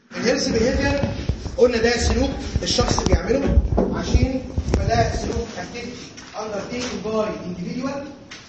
الهيلث بيهيفير قلنا ده سلوك الشخص بيعمله عشان يبقى ده سلوك اكتيفيتي اندرتيكن باي انديفيدوال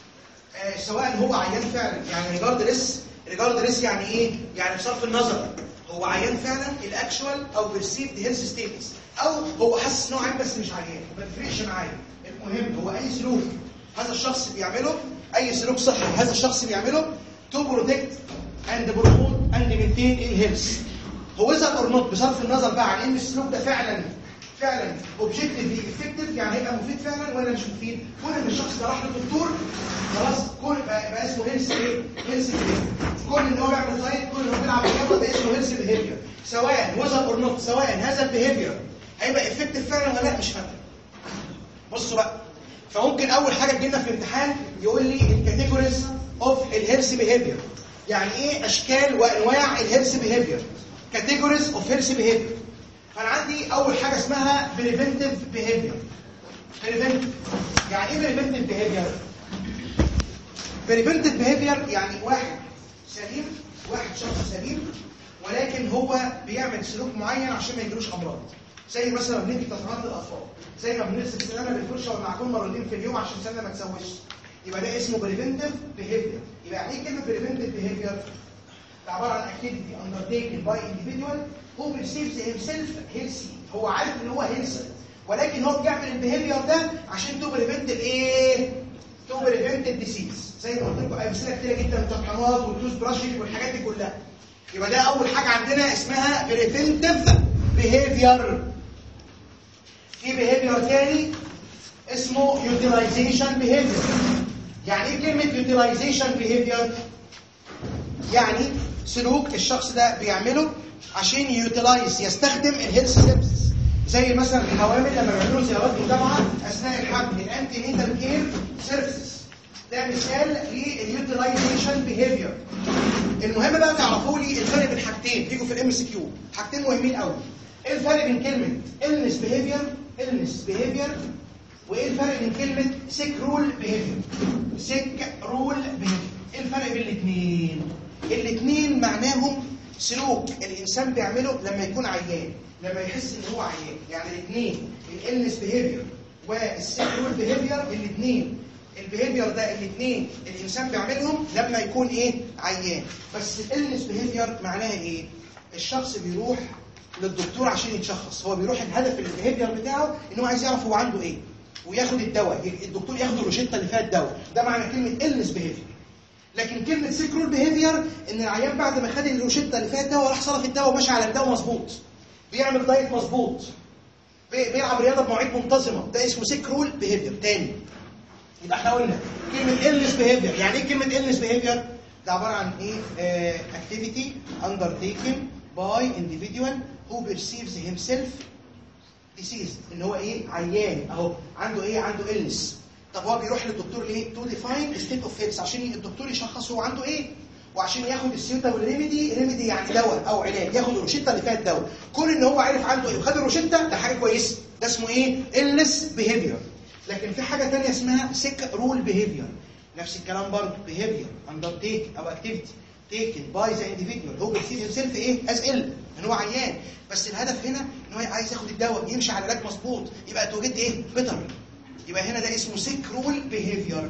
سواء هو عيان فعلا يعني ريجاردلس ريجاردلس يعني ايه؟ يعني بصرف النظر هو عيان فعلا الاكشوال او بيرسيفد هيلث ستيتس او هو حاسس ان هو عيان بس مش عيان ما بيفرقش معايا المهم هو اي سلوك هذا الشخص بيعمله اي سلوك صحي هذا الشخص بيعمله تو بروتكت اند بروموت اند مينتين الهيلث هو اذا اور نوت بصرف النظر بقى عن ان السلوك ده فعلا فعلا اوبجكتيفلي افكتيف يعني هيبقى مفيد فعلا ولا مش مفيد كون ان الشخص ده راح للدكتور خلاص كون بقى, بقى اسمه هيلث ايه هيلث كون ان هو بيعمل دايت كون ان هو بيلعب رياضه ده اسمه هيلث بيهيفير سواء وذر اور نوت سواء هذا البيهيفير هيبقى افكتيف فعلا ولا لا مش فارقه بصوا بقى فممكن اول حاجه تجينا في الامتحان يقول لي الكاتيجوريز اوف الهيلث بيهيفير يعني ايه اشكال وانواع الهيلث بيهيفير كاتيجوريز اوف هيلث بيهيفير فانا عندي اول حاجه اسمها بريفنتيف بيهيفير بريفنتيف يعني ايه بريفنتيف بيهيفير بريفنتيف بيهيفير يعني واحد سليم واحد شخص سليم ولكن هو بيعمل سلوك معين عشان ما يجيلوش امراض زي مثلا بنيجي تطهيرات الاطفال زي ما بنغسل سناننا بالفرشه والمعجون مرتين في اليوم عشان سناننا ما تسوش يبقى ده اسمه بريفنتيف بيهيفير يبقى يعني ايه كلمه بريفنتيف بيهيفير ده عباره عن activity undertaken by individual who perceives himself healthy هو عارف ان هو healthy ولكن هو بيعمل البيهيفير ده عشان تو بريفنت الايه تو بريفنت الديسيز زي ما قلت لكم امثله كتيره جدا التطحينات والتوز براشنج والحاجات دي كلها يبقى ده اول حاجه عندنا اسمها بريفنتيف بيهيفير في بيهيفير تاني اسمه يوتيلايزيشن بيهيفير يعني ايه كلمه يوتيلايزيشن بيهيفير يعني سلوك الشخص ده بيعمله عشان يوتيلايز يستخدم الهيلث سيرفيسز زي مثلا الحوامل لما بيعملوا زيارات متابعه اثناء الحمل الانتي نيتال كير سيرفيسز ده مثال لليوتيلايزيشن بيهيفير المهم بقى تعرفوا لي الفرق بين حاجتين بيجوا في الام اس كيو حاجتين مهمين قوي ايه الفرق بين كلمه illness behavior illness behavior وايه الفرق بين كلمه sick rule behavior sick rule behavior ايه الفرق بين الاثنين الاثنين معناهم سلوك الانسان بيعمله لما يكون عيان لما يحس ان هو عيان يعني الاثنين الالنس بيهيفير والسيك رول بيهيفير الاثنين البيهيفير ده الاثنين الانسان بيعملهم لما يكون ايه عيان بس الالنس بيهيفير معناها ايه الشخص بيروح للدكتور عشان يتشخص هو بيروح الهدف البيهيفير بتاعه ان هو عايز يعرف هو عنده ايه وياخد الدواء الدكتور ياخد الروشته اللي فيها الدواء ده معنى كلمه النس بيهيفير لكن كلمه سيكرول بيهيفير ان العيان بعد ما خد الروشته اللي فيها الدواء راح صرف الدواء وماشي على الدواء مظبوط بيعمل دايت مظبوط بيلعب رياضه بمواعيد منتظمه ده اسمه سيكرول بيهيفير تاني يبقى احنا قلنا كلمه النس بيهيفير يعني ايه كلمه النس بيهيفير ده عباره عن ايه اكتيفيتي اندرتيكن باي individual who perceives himself disease ان هو ايه عيان اهو عنده ايه عنده illness طب هو بيروح للدكتور ليه تو ديفاين ستيت اوف هيلث عشان الدكتور يشخص هو عنده ايه وعشان ياخد السيوتا والريميدي ريميدي يعني دواء او علاج ياخد الروشته اللي فيها الدواء كون ان هو عارف عنده ايه وخد الروشته ده حاجه كويسه ده اسمه ايه illness behavior لكن في حاجه ثانيه اسمها sick rule behavior نفس الكلام برضه behavior undertake او activity taken by the individual هو بيسيب himself ايه as ill ان هو عيان بس الهدف هنا ان هو عايز ياخد الدواء يمشي على علاج مظبوط يبقى توجد ايه بيتر يبقى هنا ده اسمه سيك رول بيهيفير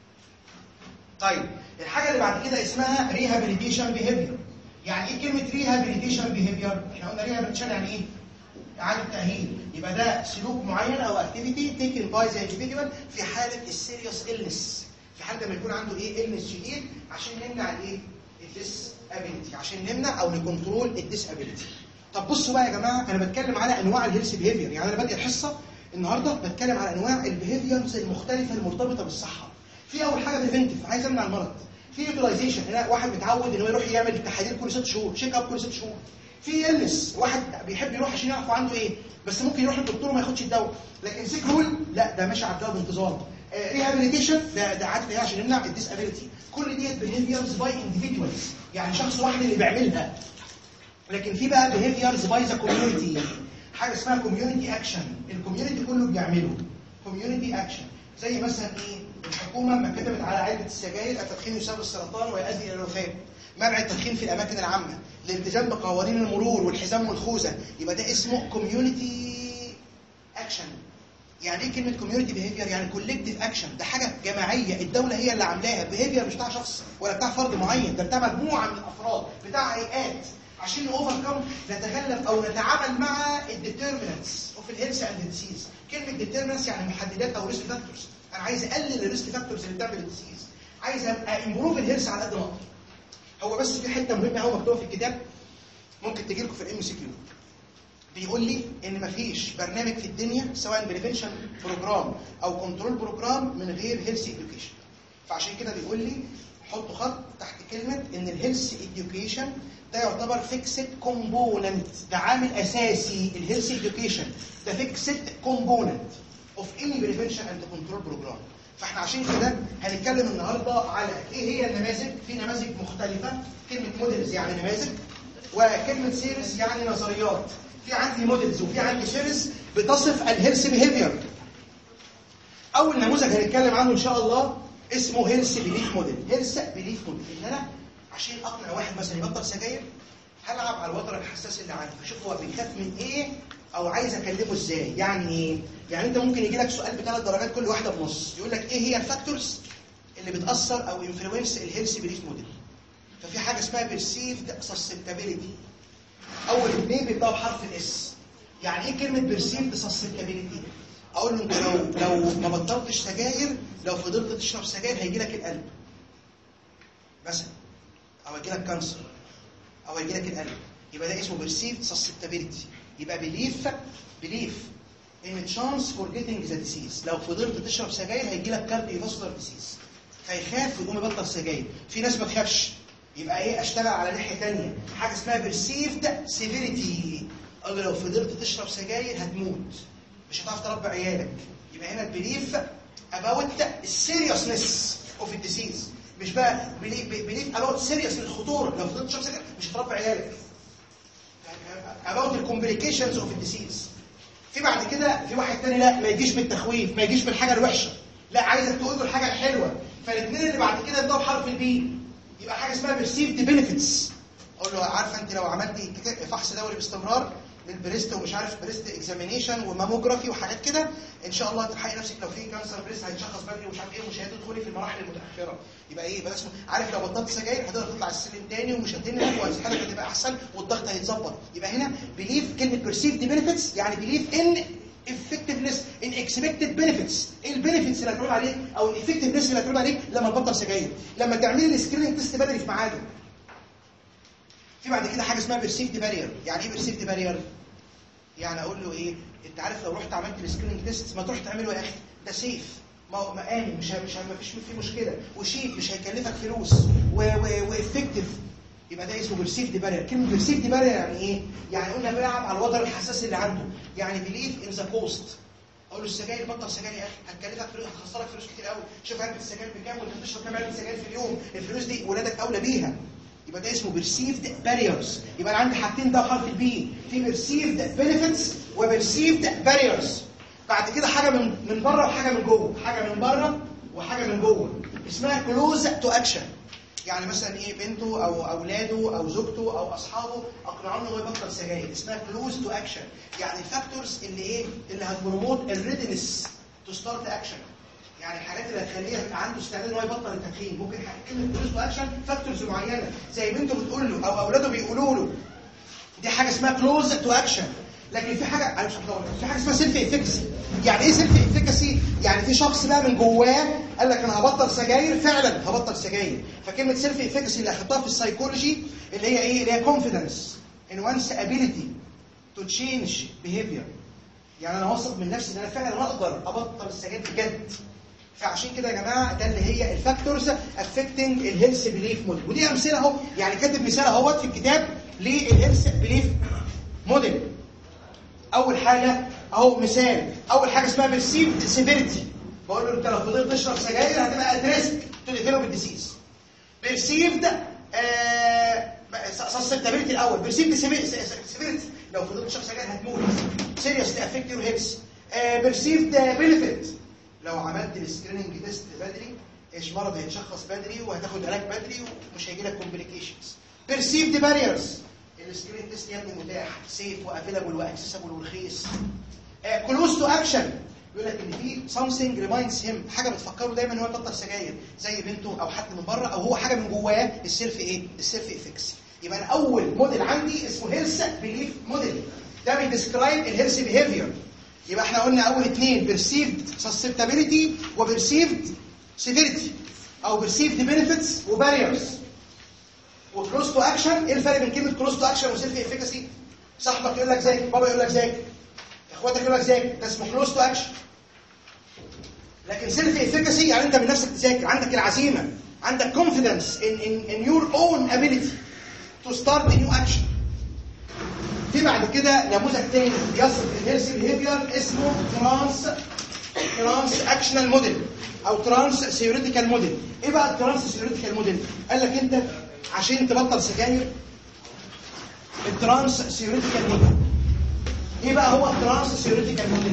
طيب الحاجه اللي بعد كده اسمها ريهابيليتيشن بيهيفير يعني ايه كلمه ريهابيليتيشن بيهيفير احنا قلنا ريهابيليتيشن يعني ايه اعاده تاهيل يبقى ده سلوك معين او اكتيفيتي تيكن باي ذا individual في حاله السيريوس illness في حاله لما يكون عنده ايه illness شديد عشان نمنع الايه الديس ابيليتي عشان نمنع او نكنترول الديس ابيليتي طب بصوا بقى يا جماعه انا بتكلم على انواع الهيلث بيهيفير يعني انا بادئ الحصه النهارده بتكلم على انواع البيهيفيرز المختلفه المرتبطه بالصحه في اول حاجه بريفنتيف عايز امنع المرض في يوتيلايزيشن هنا واحد متعود ان هو يروح يعمل تحاليل كل ست شهور شيك اب كل ست شهور في النس واحد بيحب يروح عشان يعرف عنده ايه بس ممكن يروح للدكتور وما ياخدش الدواء لكن سيك رول لا ده ماشي على الدواء بانتظام ريهابيليتيشن ده ده عارف ايه عشان يمنع الديسابيلتي كل ديت بيهيفيرز باي انديفيدوالز يعني شخص واحد اللي بيعملها لكن في بقى بيهيفيرز باي ذا كوميونتي حاجه اسمها كوميونتي اكشن الكوميونتي كله بيعمله كوميونتي اكشن زي مثلا ايه الحكومه لما كتبت على علبه السجاير التدخين يسبب السرطان ويؤدي الى الوفاه منع التدخين في الاماكن العامه الالتزام بقوانين المرور والحزام والخوذه يبقى ده اسمه كوميونتي اكشن يعني ايه كلمه كوميونتي بيهيفير يعني كولكتيف اكشن ده حاجه جماعيه الدوله هي اللي عاملاها بيهيفير مش بتاع شخص ولا بتاع فرد معين ده بتاع مجموعه من الافراد بتاع هيئات عشان اوفر نتغلب او نتعامل مع الديترمينانتس اوف الهيلث اند ديسيز كلمه ديترمينانتس يعني محددات او ريسك فاكتورز انا عايز اقلل الريسك فاكتورز اللي بتعمل الديسيز عايز ابقى امبروف الهيلث على قد ما اقدر هو بس في حته مهمه قوي مكتوبه في الكتاب ممكن تجي لكم في الام سي كيو بيقول لي ان مفيش برنامج في الدنيا سواء بريفنشن بروجرام او كنترول بروجرام من غير هيلث اديوكيشن فعشان كده بيقول لي حطوا خط تحت كلمه ان الهيلث اديوكيشن ده يعتبر فيكسد كومبوننت ده عامل اساسي الهيلث اديوكيشن ده فيكسد كومبوننت اوف اني بريفنشن اند كنترول بروجرام فاحنا عشان كده هنتكلم النهارده على ايه هي النماذج في نماذج مختلفه كلمه موديلز يعني نماذج وكلمه سيريس يعني نظريات في عندي موديلز وفي عندي سيريس بتصف الهيلث بيهيفير اول نموذج هنتكلم عنه ان شاء الله اسمه هيلث بيليف موديل هيلث بيليف موديل ان انا عشان اقنع واحد مثلا يبطل سجاير هلعب على الوتر الحساس اللي عنده اشوف هو بيخاف من ايه او عايز اكلمه ازاي يعني ايه يعني انت ممكن يجي لك سؤال بثلاث درجات كل واحده بنص يقول لك ايه هي الفاكتورز اللي بتاثر او انفلونس الهيلث بيليف موديل ففي حاجه اسمها بيرسيفد سسبتابيلتي اول اثنين بيبداوا بحرف الاس يعني ايه كلمه بيرسيفد سسبتابيلتي اقول له انت لو لو ما بطلتش سجاير لو فضلت تشرب سجاير هيجي لك القلب مثلا او هيجي لك كانسر او هيجي لك القلب يبقى ده اسمه بيرسيفد سسبتابيلتي يبقى بليف بليف ان تشانس فور جيتنج ذا ديسيز لو فضلت تشرب سجاير هيجي لك كارديو فاسكولار ديسيز فيخاف ويقوم يبطل سجاير في ناس ما تخافش يبقى ايه اشتغل على ناحيه ثانيه حاجه اسمها بيرسيفد سيفيريتي اقول له لو فضلت تشرب سجاير هتموت مش هتعرف تربي عيالك يبقى هنا البليف اباوت السيريسنس اوف الديسيز مش بقى بليف اباوت سيريس الخطوره لو فضلت تشرب سجاير مش هتربي عيالك about the complications of the disease في بعد كده في واحد تاني لا ما يجيش بالتخويف ما يجيش بالحاجه الوحشه لا عايزك تقول له الحاجه الحلوه فالاثنين اللي بعد كده يبداوا بحرف البي يبقى حاجه اسمها perceived benefits اقول له عارفه انت لو عملتي فحص دوري باستمرار للبريست ومش عارف بريست اكزامينيشن وماموجرافي وحاجات كده ان شاء الله تلحقي نفسك لو في كانسر بريست هيتشخص بدري ومش عارف ايه ومش هتدخلي في المراحل المتاخره يبقى ايه يبقى اسمه عارف لو بطلت سجاير هتقدر تطلع السلم تاني ومش هتنهج وصحتك هتبقى احسن والضغط هيتظبط يبقى هنا بليف كلمه بيرسيفد بنفيتس يعني بليف ان effectiveness in expected benefits ايه البنفيتس اللي هتقول عليك او الافكتفنس اللي هتقول عليك لما تبطل سجاير لما تعملي السكريننج تيست بدري في ميعاده في بعد كده حاجه اسمها بيرسيفد بارير يعني ايه بيرسيفد بارير يعني اقول له ايه انت عارف لو رحت عملت السكريننج تيست ما تروح تعمله يا اخي ده سيف ما ما امن مش مش ما فيش فيه مشكله وشيك مش هيكلفك فلوس وافكتيف يبقى ده اسمه بيرسيفد بارير كلمه بيرسيفد بارير يعني ايه يعني قلنا بيلعب على الوتر الحساس اللي عنده يعني بليف ان ذا كوست اقول له السجاير بطل سجاير يا اخي هتكلفك فلوس هتخسرك فلوس كتير قوي شوف علبه السجاير بكام وانت بتشرب كام علبه سجاير في اليوم الفلوس دي ولادك اولى بيها يبقى ده اسمه perceived barriers يبقى انا عندي حاجتين ده حرف البي في perceived benefits وperceived barriers بعد كده حاجه من من بره وحاجه من جوه حاجه من بره وحاجه من جوه اسمها close to action يعني مثلا ايه بنته او اولاده او زوجته او اصحابه اقنعوه انه يبطل سجاير اسمها كلوز تو اكشن يعني الفاكتورز اللي ايه اللي هتبروموت الريدنس تو ستارت اكشن يعني الحاجات اللي هتخليه يبقى عنده استعداد ان هو يبطل التدخين ممكن كلمه كلوز تو اكشن فاكتورز معينه زي بنته بتقول له او اولاده بيقولوا له دي حاجه اسمها كلوز تو اكشن لكن في حاجه انا مش في حاجه اسمها سيلف افكسي يعني ايه سيلف افكسي يعني في شخص بقى من جواه قال لك انا هبطل سجاير فعلا هبطل سجاير فكلمه سيلف افكسي اللي اخدتها في السايكولوجي اللي هي ايه اللي هي كونفيدنس ان وانس ابيليتي تو تشينج بيهيفير يعني انا واثق من نفسي ان انا فعلا اقدر ابطل السجاير بجد فعشان كده يا جماعه ده اللي هي الفاكتورز افكتنج الهيلث بليف موديل ودي امثله اهو يعني كاتب مثال اهوت في الكتاب للهيلث بليف موديل اول حاجه اهو مثال اول حاجه اسمها بيرسيفد سيفيريتي بقول له انت لو فضلت تشرب سجاير هتبقى ات ريسك تو ديفلوب الديسيز بيرسيفد سسبتابيلتي الاول بيرسيفد سيفيريتي لو فضلت تشرب سجاير هتموت سيريسلي افكت يور هيلث بيرسيفد بنفيت لو عملت السكريننج تيست بدري ايش مرض هيتشخص بدري وهتاخد علاج بدري ومش هيجي لك كومبليكيشنز بيرسيفد باريرز السكرين تيست يا ابني متاح سيف وافيلابل واكسسبل ورخيص كلوز تو اكشن يقول لك ان في something reminds him حاجه بتفكره دايما ان هو يبطل سجاير زي بنته او حد من بره او هو حاجه من جواه السيلف ايه؟ السيلف افكس يبقى انا اول موديل عندي اسمه هيلث بليف موديل ده بيديسكرايب الهيلث بيهيفير يبقى احنا قلنا اول اثنين بيرسيفد سسبتابيلتي وبيرسيفد سيفيريتي او بيرسيفد بنفيتس وباريرز وكلوز تو اكشن ايه الفرق بين كلمه كلوز تو اكشن وسيلف افكاسي صاحبك يقول لك زيك بابا يقول لك زيك اخواتك يقول لك زيك ده اسمه كلوز تو اكشن لكن سيلف افكاسي يعني انت من نفسك تذاكر عندك العزيمه عندك confidence in in in your own ability to start a new action في بعد كده نموذج تاني يصف الهيلث بيهيفير اسمه ترانس ترانس اكشنال موديل او ترانس ثيوريتيكال موديل ايه بقى الترانس ثيوريتيكال موديل قال لك انت عشان تبطل سجاير الترانس ثيوريتيكال موديل ايه بقى هو الترانس ثيوريتيكال موديل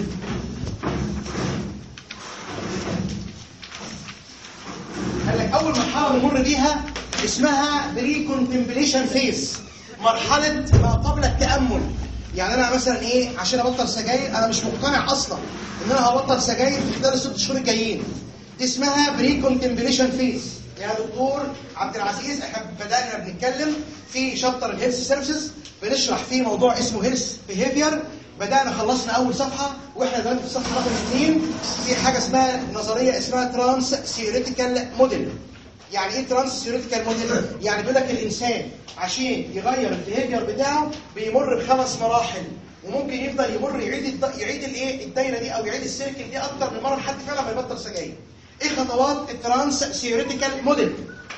قال لك اول مرحله بنمر بيها اسمها بري كونتمبليشن فيز مرحله ما قبل التامل يعني انا مثلا ايه عشان ابطل سجاير انا مش مقتنع اصلا ان انا هبطل سجاير في خلال الست شهور الجايين دي اسمها بري كونتمبليشن فيز يا دكتور عبد العزيز احنا بدانا بنتكلم في شابتر الهيلث سيرفيسز بنشرح فيه موضوع اسمه هيلث بيهيفير بدانا خلصنا اول صفحه واحنا دلوقتي في الصفحه رقم اثنين في حاجه اسمها نظريه اسمها ترانس ثيوريتيكال موديل يعني ايه ترانس ثيوريتيكال موديل يعني بيقول لك الانسان عشان يغير البيهيفير بتاعه بيمر بخمس مراحل وممكن يفضل يمر يعيد الد... يعيد الايه الدايره دي او يعيد السيركل دي اكتر من مره لحد فعلا ما يبطل سجاير ايه خطوات الترانس ثيوريتيكال موديل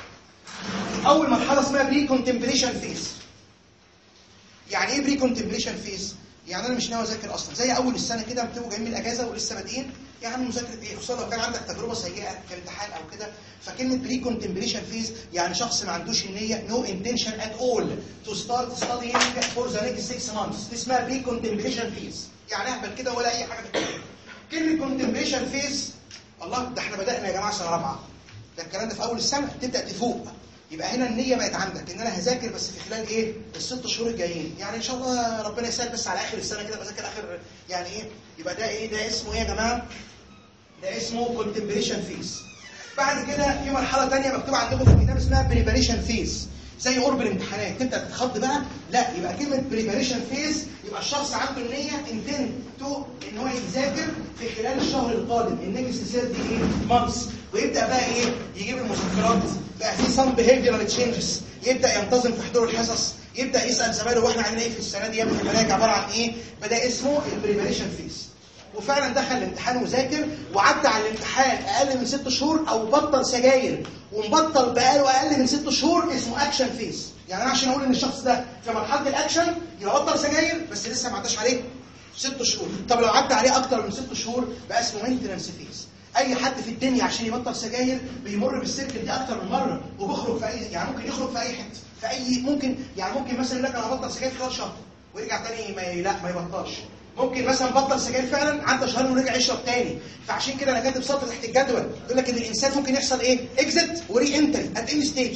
اول مرحله اسمها بري كونتمبليشن فيز يعني ايه بري كونتمبليشن فيز يعني انا مش ناوي اذاكر اصلا زي اول السنه كده بتبقوا جايين من الاجازه ولسه بادئين يا عم مذاكره ايه خصوصا لو كان عندك تجربه سيئه في امتحان او كده فكلمه بري كونتمبليشن فيز يعني شخص ما عندوش النيه نو انتنشن ات اول تو ستارت ستادينج فور ذا نيكست 6 مانثس دي اسمها بري كونتمبليشن فيز يعني اهبل كده ولا اي حاجه في كلمه كونتمبليشن فيز الله ده احنا بدانا يا جماعه سنه رابعه ده الكلام ده في اول السنه تبدا تفوق يبقى هنا النيه بقت عندك ان انا هذاكر بس في خلال ايه الست شهور الجايين يعني ان شاء الله ربنا يسهل بس على اخر السنه كده بذاكر اخر يعني ايه يبقى ده ايه ده اسمه ايه يا جماعه ده اسمه كونتمبليشن فيز بعد كده في مرحله ثانيه مكتوبه عندكم في الكتاب اسمها بريباريشن فيز زي قرب الامتحانات تبدا تتخض بقى لا يبقى كلمه بريباريشن فيز يبقى الشخص عنده النيه انتن تو ان هو يذاكر في خلال الشهر القادم النكست سير دي ايه مانثس ويبدا بقى ايه يجيب المذكرات بقى في سم بيهيفيرال تشينجز يبدا ينتظم في حضور الحصص يبدا يسال زمايله واحنا عاملين ايه في السنه دي يا ابني المناهج عباره عن ايه بدا اسمه البريباريشن فيز وفعلا دخل الامتحان وذاكر وعدى على الامتحان اقل من ست شهور او بطل سجاير ومبطل بقاله اقل من ست شهور اسمه اكشن فيز يعني انا عشان اقول ان الشخص ده في مرحله الاكشن يبقى بطل سجاير بس لسه ما عداش عليه ست شهور طب لو عدى عليه اكتر من ست شهور بقى اسمه مينتنس فيز اي حد في الدنيا عشان يبطل سجاير بيمر بالسيركل دي اكتر من مره وبيخرج في اي يعني ممكن يخرج في اي حته في اي ممكن يعني ممكن مثلا يقول لك انا هبطل سجاير خلال شهر ويرجع تاني ما ي... لا ما يبطلش ممكن مثلا بطل سجاير فعلا عدى شهر ورجع يشرب تاني فعشان كده انا كاتب سطر تحت الجدول يقول لك ان الانسان ممكن يحصل ايه اكزيت وري انتري ات اي ستيج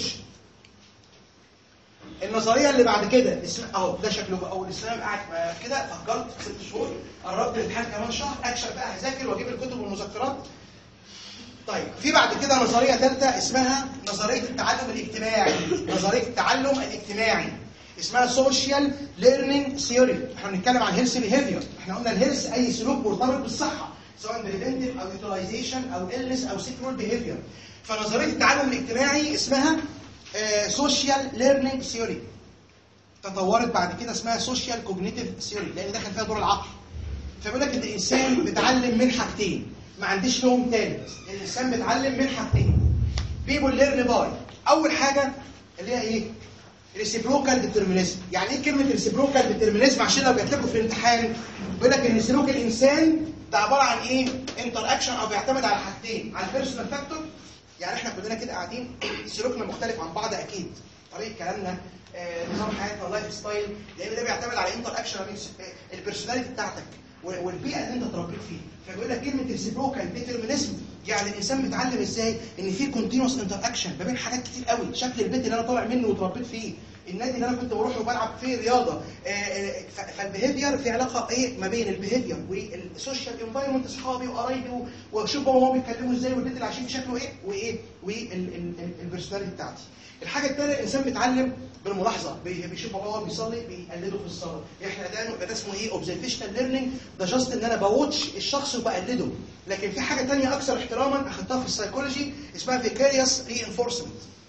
النظريه اللي بعد كده اسم اهو ده شكله بقى اول السنه قاعد كده فكرت ست شهور قربت الامتحان كمان شهر اكشن بقى هذاكر واجيب الكتب والمذكرات طيب في بعد كده نظريه ثالثه اسمها نظريه التعلم الاجتماعي نظريه التعلم الاجتماعي اسمها سوشيال ليرنينج ثيوري احنا بنتكلم عن هيلث بيهيفير احنا قلنا الهيلث اي سلوك مرتبط بالصحه سواء بريفنتيف او يوتيلايزيشن او النس او سيكوال بيهيفير فنظريه التعلم الاجتماعي اسمها سوشيال ليرنينج ثيوري تطورت بعد كده اسمها سوشيال كوجنيتيف ثيوري لان دخل فيها دور العقل فبيقول لك ان الانسان بيتعلم من حاجتين ما عنديش لهم ثالث الانسان بيتعلم من حاجتين بيبول ليرن باي اول حاجه اللي هي ايه ريسيبروكال ديترمينيزم يعني ايه كلمه ريسيبروكال ديترمينيزم عشان لو جات لكم في الامتحان بيقول لك ان سلوك الانسان ده عباره عن ايه انتر اكشن او بيعتمد على حاجتين على البيرسونال فاكتور يعني احنا كلنا كده قاعدين سلوكنا مختلف عن بعض اكيد طريقه كلامنا آه، نظام حياتنا اللايف ستايل لان ده بيعتمد على انتر اكشن البيرسوناليتي بتاعتك والبيئه اللي انت اتربيت فيها فبيقول لك كلمه ريسيبروكال ديترمينيزم يعني الانسان بيتعلم ازاي ان في كونتينوس انتر اكشن ما بين حاجات كتير قوي شكل البيت اللي انا طالع منه واتربيت فيه النادي اللي انا كنت بروح وبلعب فيه رياضه آه، آه، ف- فالبيهيفير في علاقه ايه ما بين البيهيفير والسوشيال انفايرمنت اصحابي وقرايبي و- واشوف بابا وماما بيتكلموا ازاي والبنت اللي عايشين شكله ايه وايه والبرسوناليتي بتاعتي الحاجه الثانيه الانسان بيتعلم بالملاحظه بي- بيشوف بابا وهو بيصلي بيقلده في الصلاه احنا ده ده اسمه ايه اوبزرفيشنال ليرنينج ده جاست ان انا بواتش الشخص وبقلده لكن في حاجه ثانيه اكثر احتراما اخدتها في السايكولوجي اسمها فيكاريوس رينفورسمنت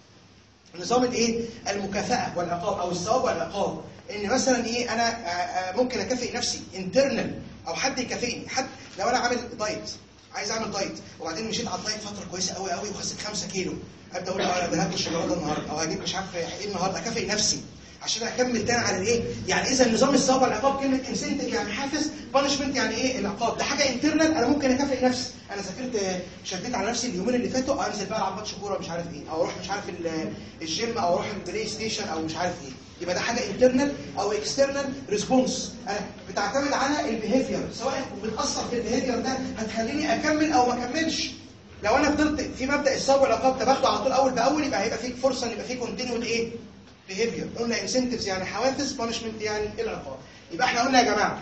نظام الايه المكافاه والعقاب او الثواب والعقاب ان مثلا ايه انا آه، آه، ممكن اكافئ نفسي انترنال او حد يكافئني حد لو انا عامل دايت عايز اعمل دايت وبعدين مشيت على الدايت فتره كويسه قوي قوي وخسيت 5 كيلو ابدا اقول اه انا هاكل الشوكولاته النهارده او هجيب مش عارف ايه النهارده اكافئ نفسي عشان اكمل تاني على الايه؟ يعني اذا نظام الثواب والعقاب كلمه انسنتيف يعني حافز بانشمنت يعني ايه العقاب ده حاجه انترنال انا ممكن اكافئ نفسي انا ذاكرت آه، شديت على نفسي اليومين اللي فاتوا انزل بقى العب ماتش كوره مش عارف ايه او اروح مش عارف ال- الجيم او اروح البلاي ستيشن او مش عارف ايه يبقى ده حاجه انترنال او اكسترنال ريسبونس انا بتعتمد على البيهيفير سواء بتاثر في البيهيفير ده هتخليني اكمل او ما اكملش لو انا فضلت في مبدا الثواب والعقاب ده باخده على طول اول باول يبقى هيبقى فيك فرصه ان يبقى فيه كونتينيود ايه بيهيفير قلنا انسنتفز يعني حوافز بانشمنت يعني العقاب يبقى احنا قلنا يا جماعه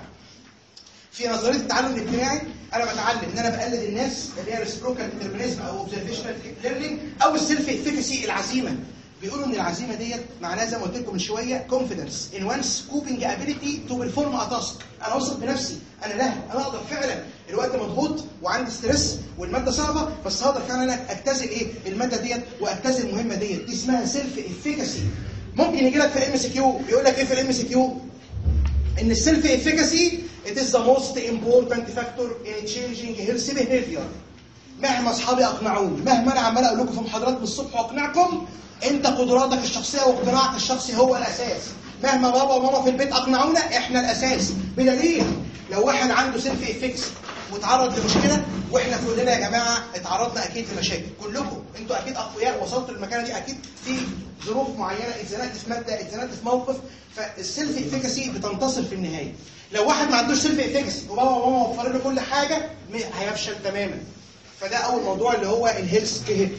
في نظريه التعلم الاجتماعي انا بتعلم ان انا بقلد الناس اللي هي ريسبروكال ديترمينيزم او اوبزرفيشنال ليرنينج او السيلف افيكاسي العزيمه بيقولوا ان العزيمه ديت معناها زي ما قلت لكم من شويه كونفيدنس ان وانس كوبنج ابيليتي تو بيرفورم ا تاسك انا واثق بنفسي انا لا انا اقدر فعلا الوقت مضغوط وعندي ستريس والماده صعبه بس هقدر فعلا انا اجتزل ايه الماده ديت واجتزل المهمه ديت دي اسمها سيلف افيكاسي ممكن يجي لك في الام سي كيو بيقول لك ايه في الام سي كيو ان السيلف افيكاسي it is the most important factor in changing healthy behavior مهما اصحابي اقنعوني مهما انا عمال اقول لكم في محاضرات من الصبح واقنعكم انت قدراتك الشخصيه واقتناعك الشخصي هو الاساس مهما بابا وماما في البيت اقنعونا احنا الاساس بدليل لو واحد عنده سيلف افيكسي واتعرض لمشكله واحنا كلنا يا جماعه اتعرضنا اكيد لمشاكل كلكم انتوا اكيد اقوياء وصلتوا للمكانه دي اكيد في ظروف معينه اتزنقت في ماده اتزنقت في موقف فالسيلف افيكاسي بتنتصر في النهايه لو واحد ما عندوش سيلف افيكاسي وبابا وماما وفروا له كل حاجه م- هيفشل تماما فده اول موضوع اللي هو الهيلث بيهيفير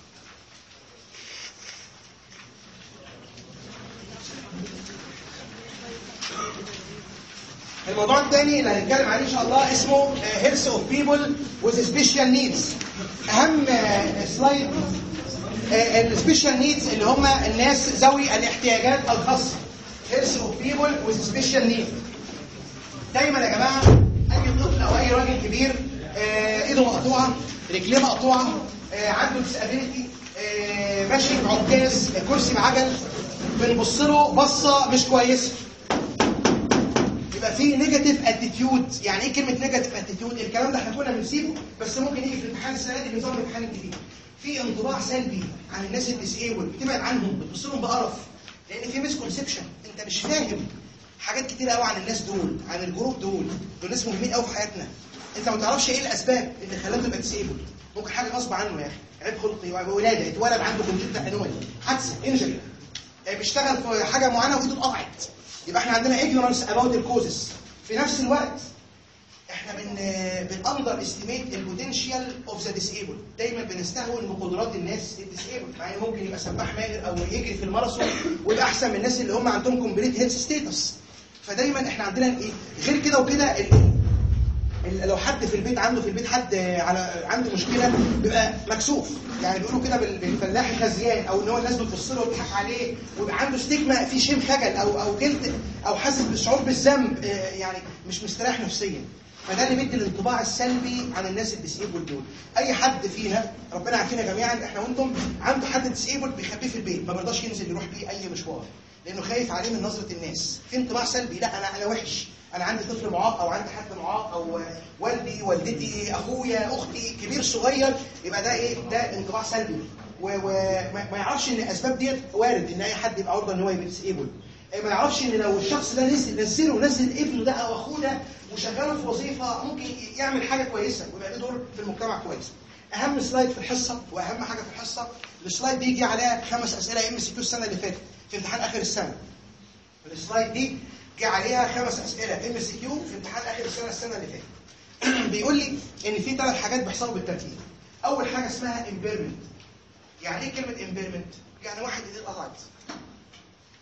الموضوع الثاني اللي هنتكلم عليه ان شاء الله اسمه هيلث اوف بيبل وذ سبيشال نيدز اهم آه، سلايد السبيشال نيدز اللي هم الناس ذوي الاحتياجات الخاصه هيلث اوف بيبل وذ سبيشال نيدز دايما يا جماعه اي طفل او اي راجل كبير آه، ايده مقطوعه رجليه مقطوعه آه، عنده ديسابيلتي ماشي بعكاز كرسي بعجل بنبص له بصه مش كويسه يبقى في نيجاتيف اتيتيود يعني ايه كلمه نيجاتيف اتيتيود الكلام ده احنا كنا بنسيبه بس ممكن يجي في الامتحان السنه دي نظام الامتحان الجديد في انطباع سلبي عن الناس الديسيبل بتبعد عنهم بتبص لهم بقرف لان في مسكونسبشن انت مش فاهم حاجات كتير قوي عن الناس دول عن الجروب دول دول ناس مهمين قوي في حياتنا انت ما تعرفش ايه الاسباب اللي خلاته يبقى ديسيبل ممكن حاجه غصب عنه يا اخي عيب خلقي ولاده اتولد عنده كونجنتال انومالي حادثه انجري بيشتغل في حاجه معينه وايده اتقطعت يبقى احنا عندنا ignorance about the causes في نفس الوقت احنا بن بنأندر استيميت البوتنشال اوف ذا ديسيبل دايما بنستهون بقدرات الناس الديسيبل مع ان ممكن يبقى سباح ماهر او يجري في الماراثون ويبقى احسن من الناس اللي هم عندهم كومبليت هيلث ستيتس فدايما احنا عندنا ايه غير كده وكده ال- ال- لو حد في البيت عنده في البيت حد على عنده مشكله بيبقى مكسوف يعني بيقولوا كده بال- بالفلاحي خزيان او ان هو الناس بتبص له وتضحك عليه ويبقى عنده ستيجما في شيم خجل او او جلد او حاسس بشعور بالذنب آه، يعني مش مستريح نفسيا فده اللي بيدي الانطباع السلبي عن الناس الديسيبل دول اي حد فينا ربنا عارفينا جميعا احنا وانتم عنده حد ديسيبل بيخبيه في البيت ما بيرضاش ينزل يروح بيه اي مشوار لانه خايف عليه من نظره الناس في انطباع سلبي لا انا انا وحش انا عندي طفل معاق او عندي حد معاق او والدي والدتي اخويا اختي كبير صغير يبقى ده ايه ده انطباع سلبي وما ما يعرفش ان الاسباب ديت وارد ان اي حد يبقى عرضه ان هو يبقى ديسيبل ما يعرفش ان لو الشخص ده نزل نزله نزل ابنه ده او اخوه ده وشغله في وظيفه ممكن يعمل حاجه كويسه ويبقى له دور في المجتمع كويس. اهم سلايد في الحصه واهم حاجه في الحصه السلايد دي جه عليها خمس اسئله ام سي كيو السنه اللي فاتت في امتحان اخر السنه. السلايد دي جه عليها خمس اسئله ام سي كيو في امتحان اخر السنه السنه اللي فاتت. بيقول لي ان في ثلاث حاجات بيحصلوا بالترتيب. اول حاجه اسمها امبيرمنت. يعني ايه كلمه امبيرمنت؟ يعني واحد ايديه اتقطعت.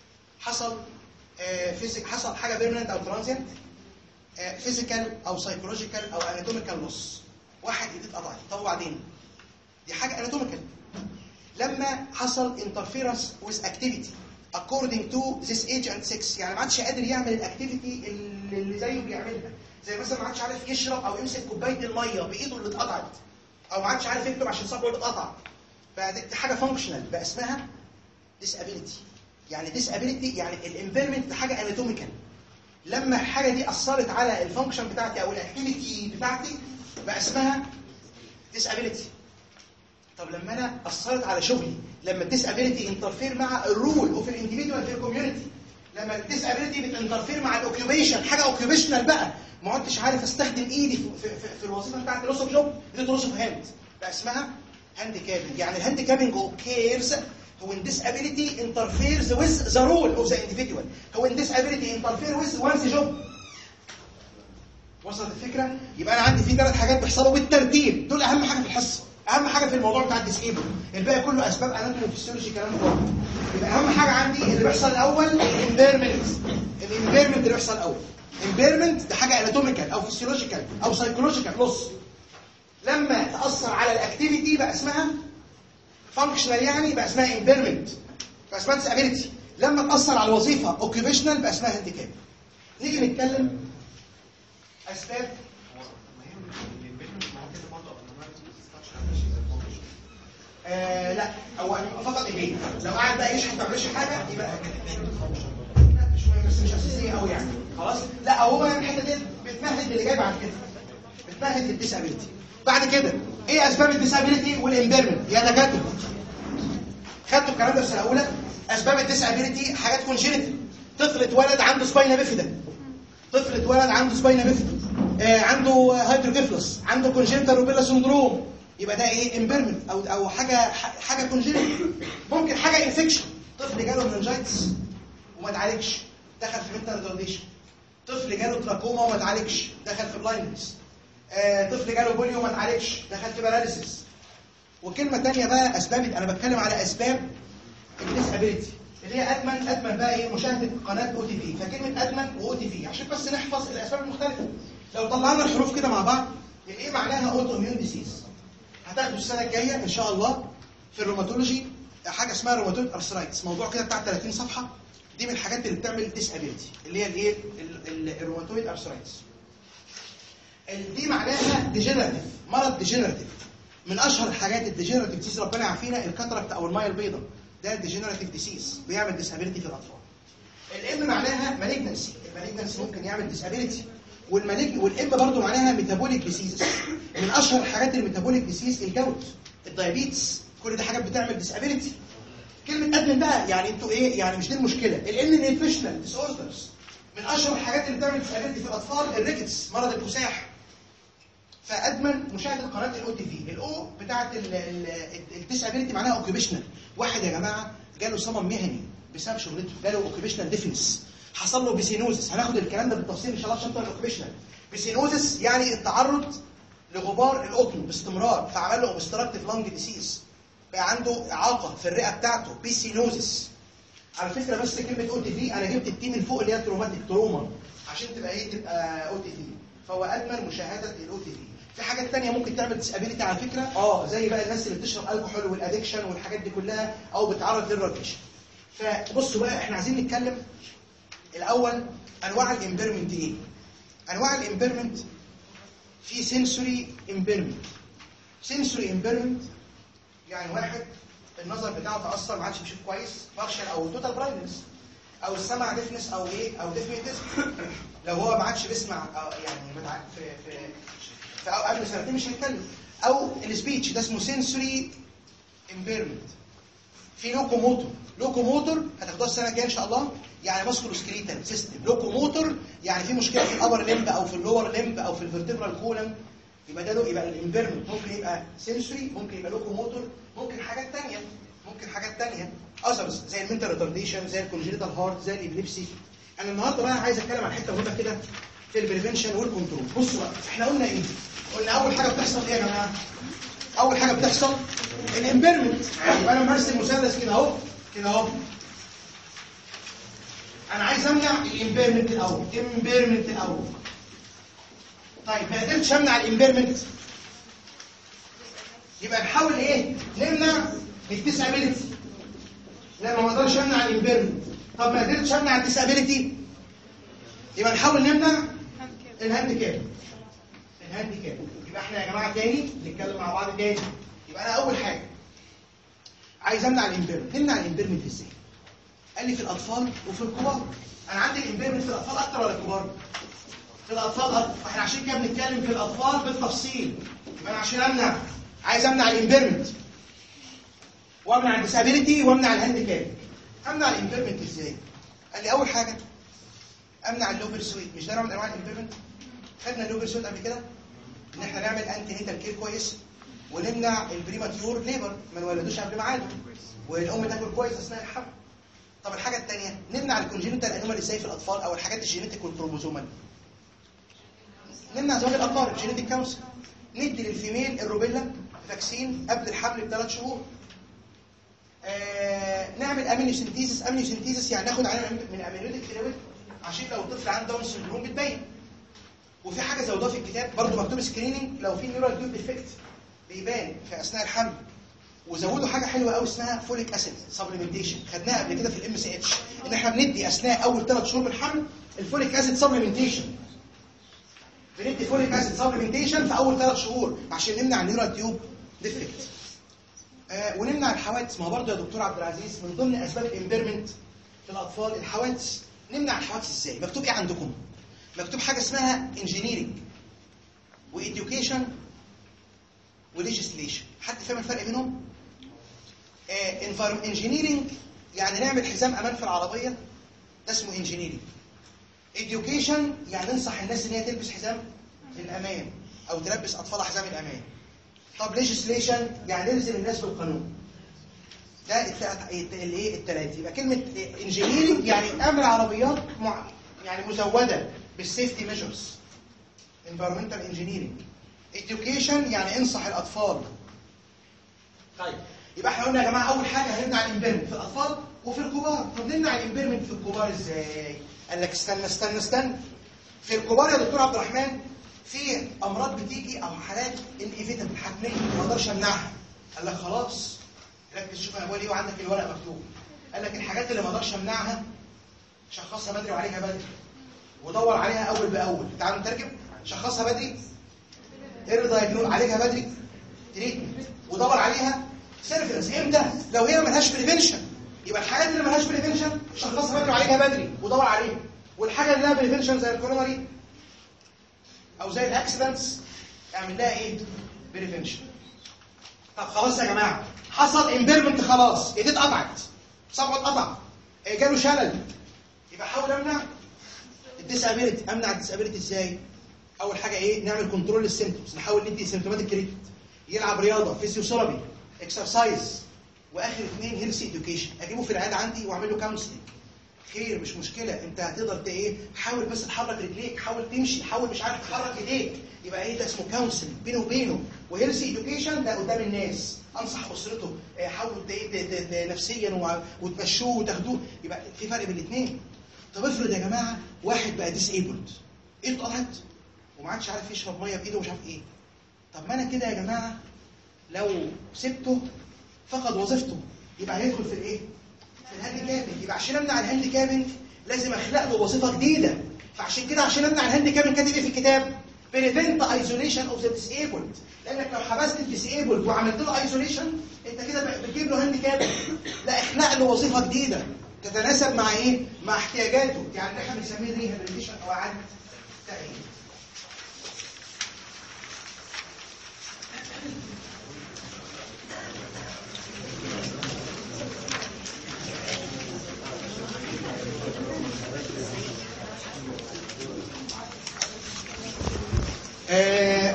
حصل فيزيك حصل حاجه بيرمننت او ترانزيانت فيزيكال او سايكولوجيكال او اناتوميكال لوس واحد ايديه اتقطعت طب وبعدين دي حاجه اناتوميكال لما حصل interference with activity according to this age and sex يعني ما عادش قادر يعمل الاكتيفيتي اللي اللي زيه بيعملها زي مثلا ما عادش عارف يشرب او يمسك كوبايه الميه بايده اللي اتقطعت او ما عادش عارف يكتب عشان صبعه اللي اتقطع فدي حاجه فانكشنال بقى اسمها disability يعني disability يعني الامبيرمنت حاجه اناتوميكال لما الحاجه دي اثرت على الفانكشن بتاعتي او الاكتيفيتي بتاعتي بقى اسمها disability طب لما انا اثرت على شغلي لما الديسابيلتي انترفير مع الرول اوف الانديفيدوال في الكوميونتي لما الديسابيلتي بتنترفير مع الاوكيوبيشن حاجه اوكيوبيشنال بقى ما عدتش عارف استخدم ايدي في, في, في, في الوظيفه بتاعت لوس اوف جوب اديت لوس اوف هاند بقى اسمها هاند كابنج يعني الهاند كابنج اوكيرز when disability interferes with the role of the individual when disability interfere with one's job وصلت الفكره يبقى انا عندي في ثلاث حاجات بيحصلوا بالترتيب دول اهم حاجه في الحصه اهم حاجه في الموضوع بتاع الديسيبل الباقي كله اسباب اناتومي وفسيولوجي كلام فاضي يبقى اهم حاجه عندي اللي بيحصل الاول الامبيرمنت الامبيرمنت اللي بيحصل الاول امبيرمنت ده حاجه اناتوميكال او فسيولوجيكال او سايكولوجيكال لوس لما تاثر على الاكتيفيتي بقى اسمها فانكشنال يعني بقى اسمها امبيرمنت بقى اسمها ديسابيلتي لما تاثر على الوظيفه اوكيوبيشنال بقى اسمها هانديكاب نيجي نتكلم اسباب آه لا هو فقط البيت لو قاعد بقى يشحن ما بيعملش حاجه يبقى لا شويه بس مش اساسيه قوي يعني خلاص لا هو الحته دي بتمهد اللي جاي بعد كده بتمهد للديسابيلتي بعد كده ايه اسباب الديسابيلتي والامبيرمنت يا دكاتره خدتوا الكلام ده في السنه الاولى اسباب الديسابيلتي حاجات كونجينيتال طفل اتولد عنده سباينا بيفيدا طفل اتولد عنده سباينا بيفيدا آه عنده هيدروكيفلس عنده كونجينيتال روبيلا سندروم يبقى ده ايه امبيرمنت او او حاجه حاجه كونجينيتال ممكن حاجه انفكشن طفل جاله مننجايتس وما اتعالجش دخل في منتال ريتارديشن طفل جاله تراكوما وما اتعالجش دخل في بلايندنس آه طفل جاله بوليو وما اتعالجش دخل في باراليسيس وكلمه ثانيه بقى اسباب انا بتكلم على اسباب الديسابيلتي اللي هي ادمن ادمن بقى ايه مشاهده قناه او تي في فكلمه ادمن واو تي في عشان بس نحفظ الاسباب المختلفه لو طلعنا الحروف كده مع بعض ايه معناها اوتو اميون ديسيز هتاخدوا السنه الجايه ان شاء الله في الروماتولوجي حاجه اسمها روماتويد ارثرايتس موضوع كده بتاع 30 صفحه دي من الحاجات اللي بتعمل ديسابيلتي اللي هي الايه الروماتويد ارثرايتس دي معناها ديجنراتيف مرض ديجنراتيف من اشهر الحاجات الديجنراتيف ديسيز ربنا يعافينا الكاتراكت او المايه البيضاء ده ديجنراتيف ديسيز بيعمل ديسابيلتي في الاطفال الام معناها مالجنسي المالجنسي ممكن يعمل ديسابيلتي والمالج والام برضه معناها ميتابوليك ديسيز من اشهر حاجات الميتابوليك ديسيز الجوت الدايابيتس كل دي حاجات بتعمل ديسابيلتي كلمه ادمن بقى يعني انتوا ايه يعني مش دي المشكله الان الانفيشنال ديس اوردرز من اشهر الحاجات اللي بتعمل ديسابيلتي في الاطفال الريكتس مرض الكساح فادمن مشاهده قناه الاو تي في الاو بتاعه الديسابيلتي معناها اوكيبيشنال واحد يا جماعه جاله صمم مهني بسبب شغلته جاله اوكيبيشنال ديفنس حصل له بيسينوزس هناخد الكلام ده بالتفصيل ان شاء الله عشان الاوكيبيشنال بيسينوزس يعني التعرض لغبار القطن باستمرار فعمل له اوبستراكتيف لانج ديسيز بقى عنده اعاقه في الرئه بتاعته بيسينوزس على فكره بس كلمه او تي في انا جبت التي من فوق اللي هي تروماتيك تروما عشان تبقى ايه تبقى او تي في فهو ادمن مشاهده الاو تي في في حاجات تانية ممكن تعمل ديسابيلتي على فكره اه زي بقى الناس اللي بتشرب الكحول والادكشن والحاجات دي كلها او بتعرض للراديشن فبصوا بقى احنا عايزين نتكلم الاول انواع الامبيرمنت ايه انواع الامبيرمنت في سنسوري امبيرمنت سنسوري امبيرمنت يعني واحد النظر بتاعه تاثر ما عادش بيشوف كويس بارشل او توتال برايتنس او السمع ديفنس او ايه او ديفنيتس لو هو ما عادش بيسمع أو يعني بتاع في في في أو قبل سنتين مش هيتكلم او السبيتش ده اسمه سنسوري امبيرمنت في لوكوموتور لوكوموتور هتاخدوها السنه الجايه ان شاء الله يعني ماسكولو سكريتال سيستم لوكوموتور يعني في مشكله في الابر لمب او في اللور لمب او في الفرتبرال كولم يبقى ده له يبقى الامبيرمنت ممكن يبقى سنسوري ممكن يبقى لوكوموتور ممكن حاجات ثانيه ممكن حاجات ثانيه اذرز زي المنتال ريتارديشن زي الكونجينيتال هارت زي الابليبسي انا النهارده بقى عايز اتكلم عن حته مهمه كده في البريفنشن والكنترول بصوا بقى احنا قلنا ايه قلنا اول حاجه بتحصل ايه يا جماعه اول حاجه بتحصل الامبيرمنت يبقى انا مرسم مثلث كده اهو كده اهو انا عايز امنع الامبيرمنت الاول امبيرمنت الاول طيب ما قدرتش امنع الامبيرمنت يبقى نحاول ايه نمنع الديسابيلتي لما ما اقدرش امنع الامبيرمنت طب ما قدرتش امنع الديسابيلتي يبقى نحاول نمنع الهاند كاب الهاند كاب يبقى احنا يا جماعه تاني نتكلم مع بعض تاني يبقى انا اول حاجه عايز امنع الامبيرمنت نمنع الامبيرمنت ازاي قال لي في الاطفال وفي الكبار انا عندي الامبيرمنت في الاطفال اكتر ولا الكبار في الاطفال اكتر فاحنا عشان كده بنتكلم في الاطفال بالتفصيل يبقى انا عشان امنع عايز امنع الامبيرمنت وامنع الديسابيلتي وامنع الهاند كاب امنع الامبيرمنت ازاي قال لي اول حاجه امنع اللوبر سويت مش ده نوع من انواع الامبيرمنت خدنا اللوبر سويت قبل كده ان احنا نعمل انتي نيتال كير كويس ونمنع البريماتيور ليبر ما نولدوش قبل ميعاده والام تاكل كويس اثناء الحمل طب الحاجه الثانيه نمنع الكونجينيتال انومالي ازاي في الاطفال او الحاجات الجينيتيك والكروموزومال نمنع زواج الاقارب جينيتيك كونسل ندي للفيميل الروبيلا فاكسين قبل الحمل بثلاث شهور آه نعمل امينيوسنتيزس امينيوسنتيزس يعني ناخد عينه من امينيوتيك فلويد عشان لو الطفل عنده داون سندروم بتبين وفي حاجه زودوها في الكتاب برضو مكتوب سكريننج لو في نيورال تيوب ديفكت بيبان في اثناء الحمل وزودوا حاجه حلوه قوي اسمها فوليك اسيد سبلمنتيشن خدناها قبل كده في الام سي اتش ان احنا بندي اثناء اول ثلاث شهور من الحمل الفوليك اسيد سبلمنتيشن بندي فوليك اسيد سبلمنتيشن في اول ثلاث شهور عشان نمنع النيورال تيوب ديفكت آه ونمنع الحوادث ما هو برضه يا دكتور عبد العزيز من ضمن اسباب الامبيرمنت في الاطفال الحوادث نمنع الحوادث ازاي مكتوب ايه عندكم مكتوب حاجه اسمها انجينيرنج وإديوكيشن وليجيسليشن حد فاهم الفرق بينهم انجينيرنج يعني نعمل حزام امان في العربيه ده اسمه انجينيرنج education يعني ننصح الناس ان هي تلبس حزام الامان او تلبس اطفالها حزام الامان طب legislation يعني نلزم الناس بالقانون ده الايه الثلاثه يبقى كلمه انجينيرنج يعني اعمل عربيات مع يعني مزوده بالسيفتي ميجرز environmental engineering education يعني انصح الاطفال طيب يبقى احنا قلنا يا جماعه اول حاجه هنمنع الامبيرمنت في الاطفال وفي الكبار طب نمنع الامبيرمنت في الكبار ازاي قال لك استنى استنى استنى في الكبار يا دكتور عبد الرحمن في امراض بتيجي او حالات انيفيتابل حتميه ما اقدرش امنعها قال لك خلاص ركز شوف انا بقول ايه وعندك الورق مكتوب قال لك الحاجات اللي ما اقدرش امنعها شخصها بدري وعالجها بدري ودور عليها اول باول تعالوا نترجم شخصها بدري اير دايجنوز عالجها بدري تريتمنت ودور عليها سيرفيس امتى لو هي ملهاش بريفنشن يبقى الحاجات اللي ملهاش بريفنشن شخصها بدري وعالجها بدري ودور عليها والحاجه اللي لها بريفنشن زي الكوروناري او زي الاكسيدنتس اعمل لها ايه بريفنشن طب خلاص يا جماعه حصل امبيرمنت خلاص ايديه اتقطعت صبعه اتقطع جاله شلل يبقى حاول امنع الديسابيلتي امنع الديسابيلتي ازاي اول حاجه ايه نعمل كنترول للسيمبتومز نحاول ندي سيمبتوماتيك تريتمنت يلعب رياضه فيزيوثيرابي اكسرسايز واخر اثنين هيلث اديوكيشن اجيبه في العياده عندي واعمل له كونسلنج خير مش مشكله انت هتقدر ايه حاول بس تحرك رجليك حاول تمشي حاول مش عارف تحرك ايديك يبقى ايه ده اسمه كونسل بينه وبينه وهيلث اديوكيشن ده قدام الناس انصح اسرته حاولوا نفسيا وتمشوه وتاخدوه يبقى في فرق بين الاثنين طب افرض يا جماعه واحد بقى ديس ايبلد ايده اتقطعت وما عادش عارف يشرب ميه بايده ومش عارف ايه طب ما انا كده يا جماعه لو سبته فقد وظيفته يبقى هيدخل في الايه في الهاند كابنج يبقى عشان امنع الهاند كابنج لازم اخلق له وظيفه جديده فعشان كده عشان امنع الهاند كابنج كاتب ايه في الكتاب prevent isolation of the disabled لانك لو حبست الديسيبلد وعملت له ايزوليشن انت كده بتجيب له هاند كابنج لا اخلق له وظيفه جديده تتناسب مع ايه مع احتياجاته يعني احنا بنسميه ريهابيليتيشن او اعاده تاهيل آه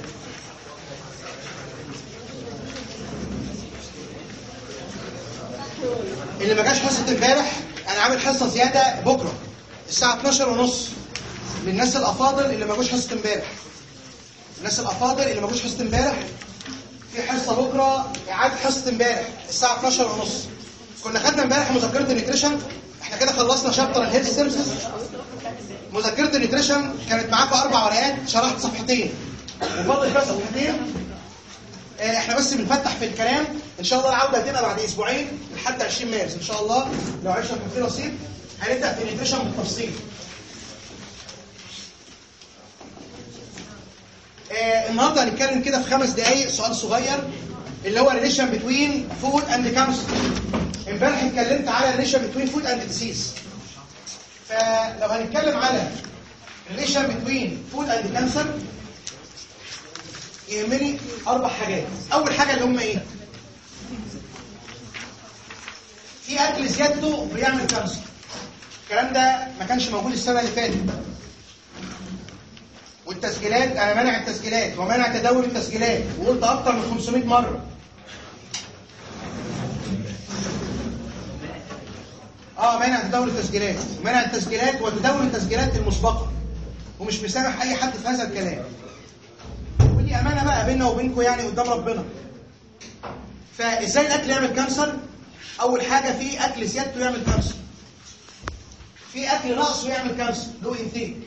اللي ما جاش حصه امبارح انا عامل حصه زياده بكره الساعه 12 ونص للناس الافاضل اللي ما جوش حصه امبارح الناس الافاضل اللي ما جوش حصه امبارح في حصه بكره اعاده حصه امبارح الساعه 12 ونص كنا خدنا امبارح مذكره النيوتريشن احنا احنا كده خلصنا شابتر الهيلث سيرفيسز مذكره النيوتريشن كانت معاكم اربع ورقات شرحت صفحتين وفاضل بقى صفحتين آه، احنا بس بنفتح في الكلام ان شاء الله العوده هتبقى بعد اسبوعين لحد 20 مارس ان شاء الله لو عشنا كان في نصيب هنبدا في النيوتريشن بالتفصيل آه، النهارده هنتكلم كده في خمس دقائق سؤال صغير اللي هو ريليشن بتوين فود اند كانسر امبارح اتكلمت على ريليشن بتوين فود اند ديسيز فلو هنتكلم على ريليشن بتوين فود اند كانسر يهمني اربع حاجات اول حاجه اللي هم ايه في اكل زيادته بيعمل كانسر الكلام ده ما كانش موجود السنه اللي فاتت والتسجيلات انا مانع التسجيلات ومانع تداول التسجيلات وقلت اكتر من 500 مره اه مانع تداول التسجيلات ومانع التسجيلات وتداول التسجيلات المسبقه ومش مسامح اي حد في هذا الكلام ودي امانه بقى بيننا وبينكم يعني قدام ربنا فازاي الاكل يعمل كانسر اول حاجه في اكل زيادته يعمل كانسر في اكل ناقصه يعمل كانسر لو انتيك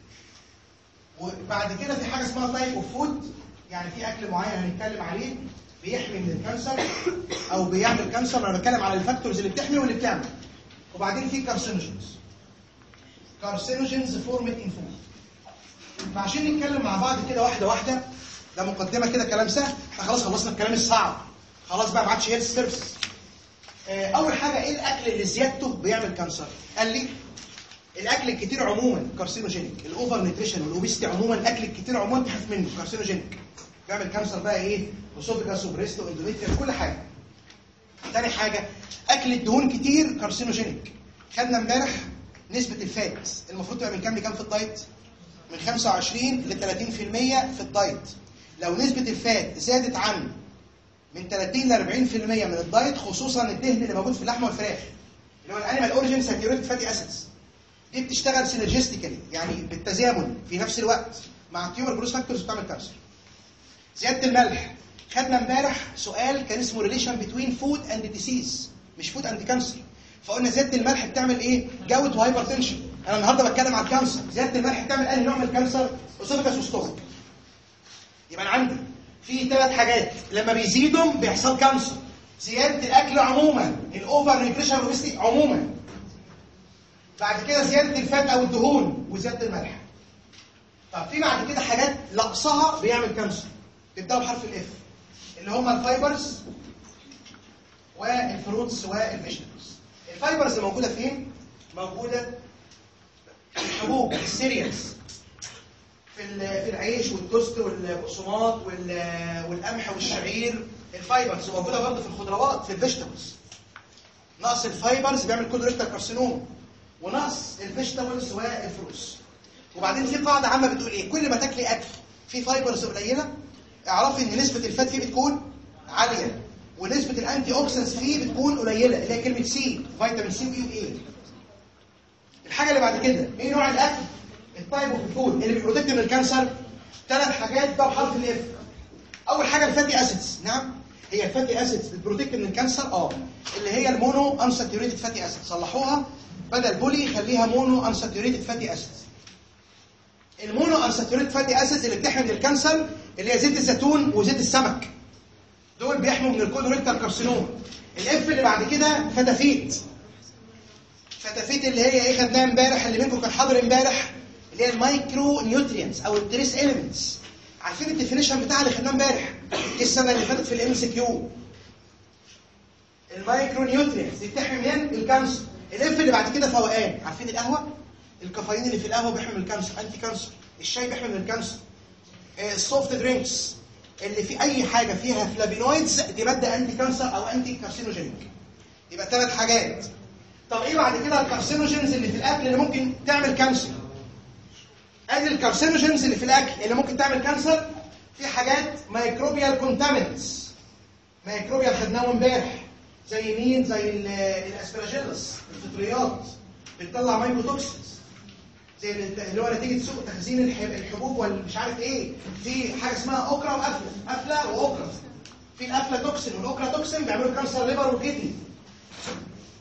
وبعد كده في حاجه اسمها تايب اوف فود يعني في اكل معين هنتكلم عليه بيحمي من الكانسر او بيعمل كانسر انا بتكلم على الفاكتورز اللي بتحمي واللي بتعمل وبعدين في كارسينوجينز كارسينوجينز فورمت ان فود فعشان نتكلم مع بعض كده واحده واحده ده مقدمه كده كلام سهل احنا خلاص خلصنا الكلام الصعب خلاص بقى ما عادش هيلث سيرفيس اول حاجه ايه الاكل اللي زيادته بيعمل كانسر قال لي الاكل الكتير عموما كارسينوجينيك الاوفر نيوتريشن والاوبيستي عموما الاكل الكتير عموما تخاف منه كارسينوجينيك بيعمل كانسر بقى ايه اسوفيجاس وبريست واندوميتريال كل حاجه تاني حاجه اكل الدهون كتير كارسينوجينيك خدنا امبارح نسبه الفات المفروض تبقى من كام لكام في الدايت من 25 ل 30% في الدايت لو نسبه الفات زادت عن من 30 ل 40% من الدايت خصوصا الدهن اللي موجود في اللحمه والفراخ اللي هو الانيمال اوريجين ساتيوريتد فاتي اسيدز دي بتشتغل سينرجستيكالي يعني بالتزامن في نفس الوقت مع التيومر جروس فاكتورز بتعمل كانسر زياده الملح خدنا امبارح سؤال كان اسمه ريليشن بتوين فود اند ديسيز مش فود اند كانسر فقلنا زياده الملح بتعمل ايه جوت وهايبر تنشن انا النهارده بتكلم على الكانسر زياده الملح بتعمل انهي نوع من الكانسر اسوفيجاس وستومك يبقى انا عندي في ثلاث حاجات لما بيزيدوا بيحصل كانسر زياده الاكل عموما الاوفر نيوتريشن اوبستي عموما بعد كده زياده الفات او الدهون وزياده الملح طب في بعد كده حاجات نقصها بيعمل كانسر تبداوا بحرف الاف اللي هم الفايبرز والفروتس والفيجيتابلز الفايبرز اللي موجوده فين موجوده في الحبوب السيريالز في في العيش والتوست والبقسماط والقمح والشعير الفايبرز موجوده برضه في الخضروات في الفيجيتابلز نقص الفايبرز بيعمل كولوريكتال كارسينوم ونقص الفيجيتابلز والفروتس وبعدين في قاعده عامه بتقول ايه كل ما تاكلي اكل فيه فايبرز قليله اعرفي ان نسبه الفات فيه بتكون عاليه ونسبه الانتي اوكسيدنتس فيه بتكون قليله اللي هي كلمه سي فيتامين سي واي واي الحاجه اللي بعد كده ايه نوع الاكل التايب اوف فود اللي بيبروتكت من الكانسر ثلاث حاجات ده بحرف الاف اول حاجه الفاتي اسيدز نعم هي الفاتي اسيدز بتبروتكت من الكانسر اه اللي هي المونو انساتيوريتد فاتي اسيد صلحوها بدل بولي خليها مونو انساتيوريتد فاتي اسيدز المونو انساتيوريتد فاتي اسيدز اللي بتحمي من الكانسر اللي هي زيت الزيتون وزيت السمك دول بيحموا من الكولوريكتال كارسينوم الاف اللي بعد كده فتافيت فتافيت اللي هي ايه خدناها امبارح اللي منكم كان حاضر امبارح اللي هي المايكرو نيوترينتس او التريس اليمنتس عارفين الديفينيشن بتاعها اللي خدناه امبارح السنه اللي فاتت في الام سي كيو المايكرو نيوترينتس دي بتحمي من الكانسر الاف اللي بعد كده فوقان عارفين القهوه الكافيين اللي في القهوه بيحمي من الكانسر انتي كانسر الشاي بيحمي من الكانسر السوفت درينكس اللي في اي حاجه فيها فلافينويدز دي ماده انتي كانسر او انتي كارسينوجينيك يبقى ثلاث حاجات طب ايه بعد كده الكارسينوجينز اللي في الاكل اللي ممكن تعمل كانسر ادي الكارسينوجينز اللي في الاكل اللي ممكن تعمل كانسر في حاجات مايكروبيال كونتامينتس مايكروبيال خدناهم امبارح زي مين زي الاسبراجيلس الفطريات بتطلع مايكوتوكسينز زي اللي هو نتيجه سوء تخزين الحبوب والمش عارف ايه في حاجه اسمها اوكرا وقفله قفله واوكرا في القفله توكسين والاوكرا توكسين بيعملوا كانسر ليفر وكدني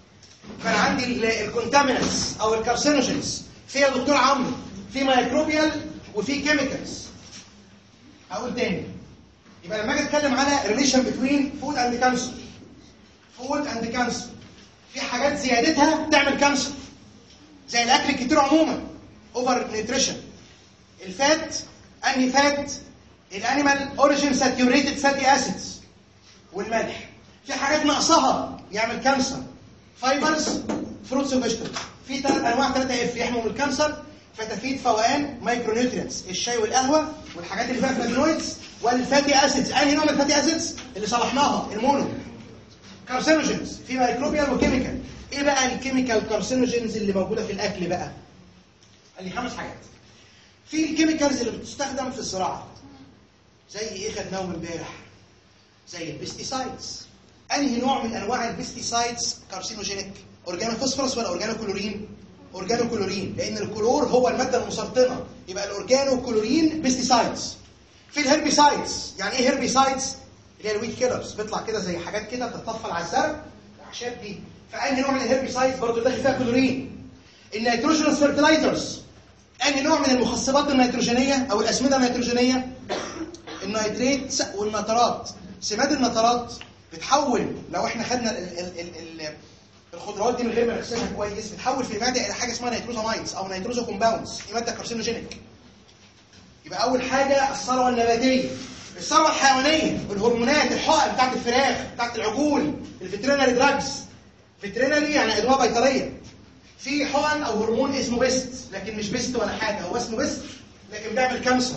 فانا عندي الكونتامينانتس او الكارسينوجينز في يا دكتور عمرو في مايكروبيال وفي كيميكالز هقول تاني يبقى لما اجي اتكلم على ريليشن بتوين فود اند كانسر فود اند كانسر في حاجات زيادتها تعمل كانسر زي الاكل الكتير عموما اوفر نيوتريشن الفات انهي فات الانيمال اوريجين ساتيوريتد فاتي اسيدز والملح في حاجات ناقصها يعمل كانسر فايبرز فروتس وفيجيتابلز في ثلاث انواع ثلاثه اف يحموا من الكانسر فتفيد فوقان مايكرو نيوترينتس الشاي والقهوه والحاجات اللي فيها فلافونويدز والفاتي اسيدز انهي نوع من الفاتي اسيدز اللي صلحناها المونو كارسينوجينز في مايكروبيال وكيميكال ايه بقى الكيميكال كارسينوجينز اللي موجوده في الاكل بقى قال لي خمس حاجات في الكيميكالز اللي بتستخدم في الزراعه زي ايه خدناهم امبارح زي البيستيسايدز انهي نوع من انواع البيستيسايدز كارسينوجينيك اورجانو فوسفورس ولا اورجانو كلورين اورجانو كلورين لان الكلور هو الماده المسرطنه يبقى الاورجانو كلورين بيستيسايدز في الهربيسايدز يعني ايه هربيسايدز اللي هي الويت كيلرز بيطلع كده زي حاجات كده بتطفل على الزرع الاعشاب دي فانهي نوع من الهربيسايدز برضه داخل فيها كلورين النيتروجينوس فيرتلايزرز انهي نوع من المخصبات النيتروجينيه او الاسمده النيتروجينيه النيتريت والنترات سماد النترات بتحول لو احنا خدنا ال ال ال ال الخضروات دي من غير ما نغسلها كويس بتحول في المعده الى حاجه اسمها نيتروزامايدز او نيتروزو كومباوندز دي ماده كارسينوجينيك يبقى اول حاجه الثروه النباتيه الثروه الحيوانيه الهرمونات الحقن بتاعت الفراخ بتاعت العجول الفيترينري دراجز فيترينري يعني ادويه بيطريه في حقن او هرمون اسمه بيست لكن مش بيست ولا حاجه هو اسمه بيست لكن بيعمل كانسر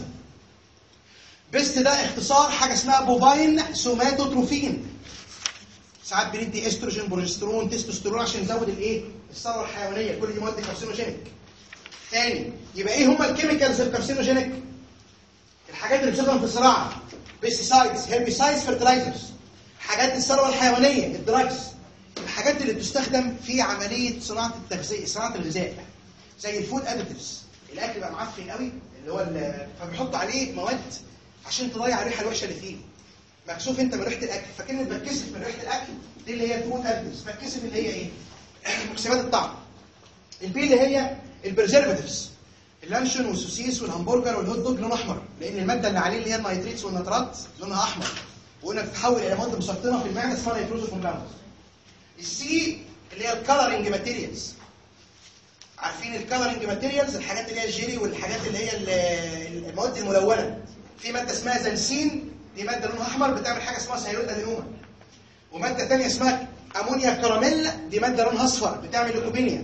بيست ده اختصار حاجه اسمها بوفاين سوماتوتروفين ساعات بندي استروجين بروجسترون تستوستيرون عشان نزود الايه الثروه الحيوانيه كل دي مواد كارسينوجينيك تاني يبقى ايه هم الكيميكالز الكارسينوجينيك الحاجات اللي بتستخدم في الزراعه بيستيسايدز هيربيسايدز فيرتلايزرز حاجات الثروه الحيوانيه الدراجز الحاجات اللي بتستخدم في عمليه صناعه التغذيه صناعه الغذاء زي الفود اديتيفز الاكل بقى معفن قوي اللي هو فبيحط عليه مواد عشان تضيع الريحه الوحشه اللي فيه مكسوف انت من ريحه الاكل فكلمه بتكسف من ريحه الاكل دي اللي هي الفود اديتيفز بتكسف اللي هي ايه مكسبات الطعم البي اللي هي البريزرفاتيفز اللانشون والسوسيس والهمبرجر والهوت دوج لونه احمر لان الماده اللي عليه اللي هي النيتريتس والنترات لونها احمر وقلنا بتتحول الى مواد مسرطنه في المعده اسمها نيتروزو كومباوند السي اللي هي الكالرنج ماتيريالز عارفين الكالرنج ماتيريالز الحاجات اللي هي الجيلي والحاجات اللي هي المواد الملونه في ماده اسمها زنسين دي ماده لونها احمر بتعمل حاجه اسمها سيرويد ادينوما وماده ثانيه اسمها امونيا كراميل دي ماده لونها اصفر بتعمل ليكوبينيا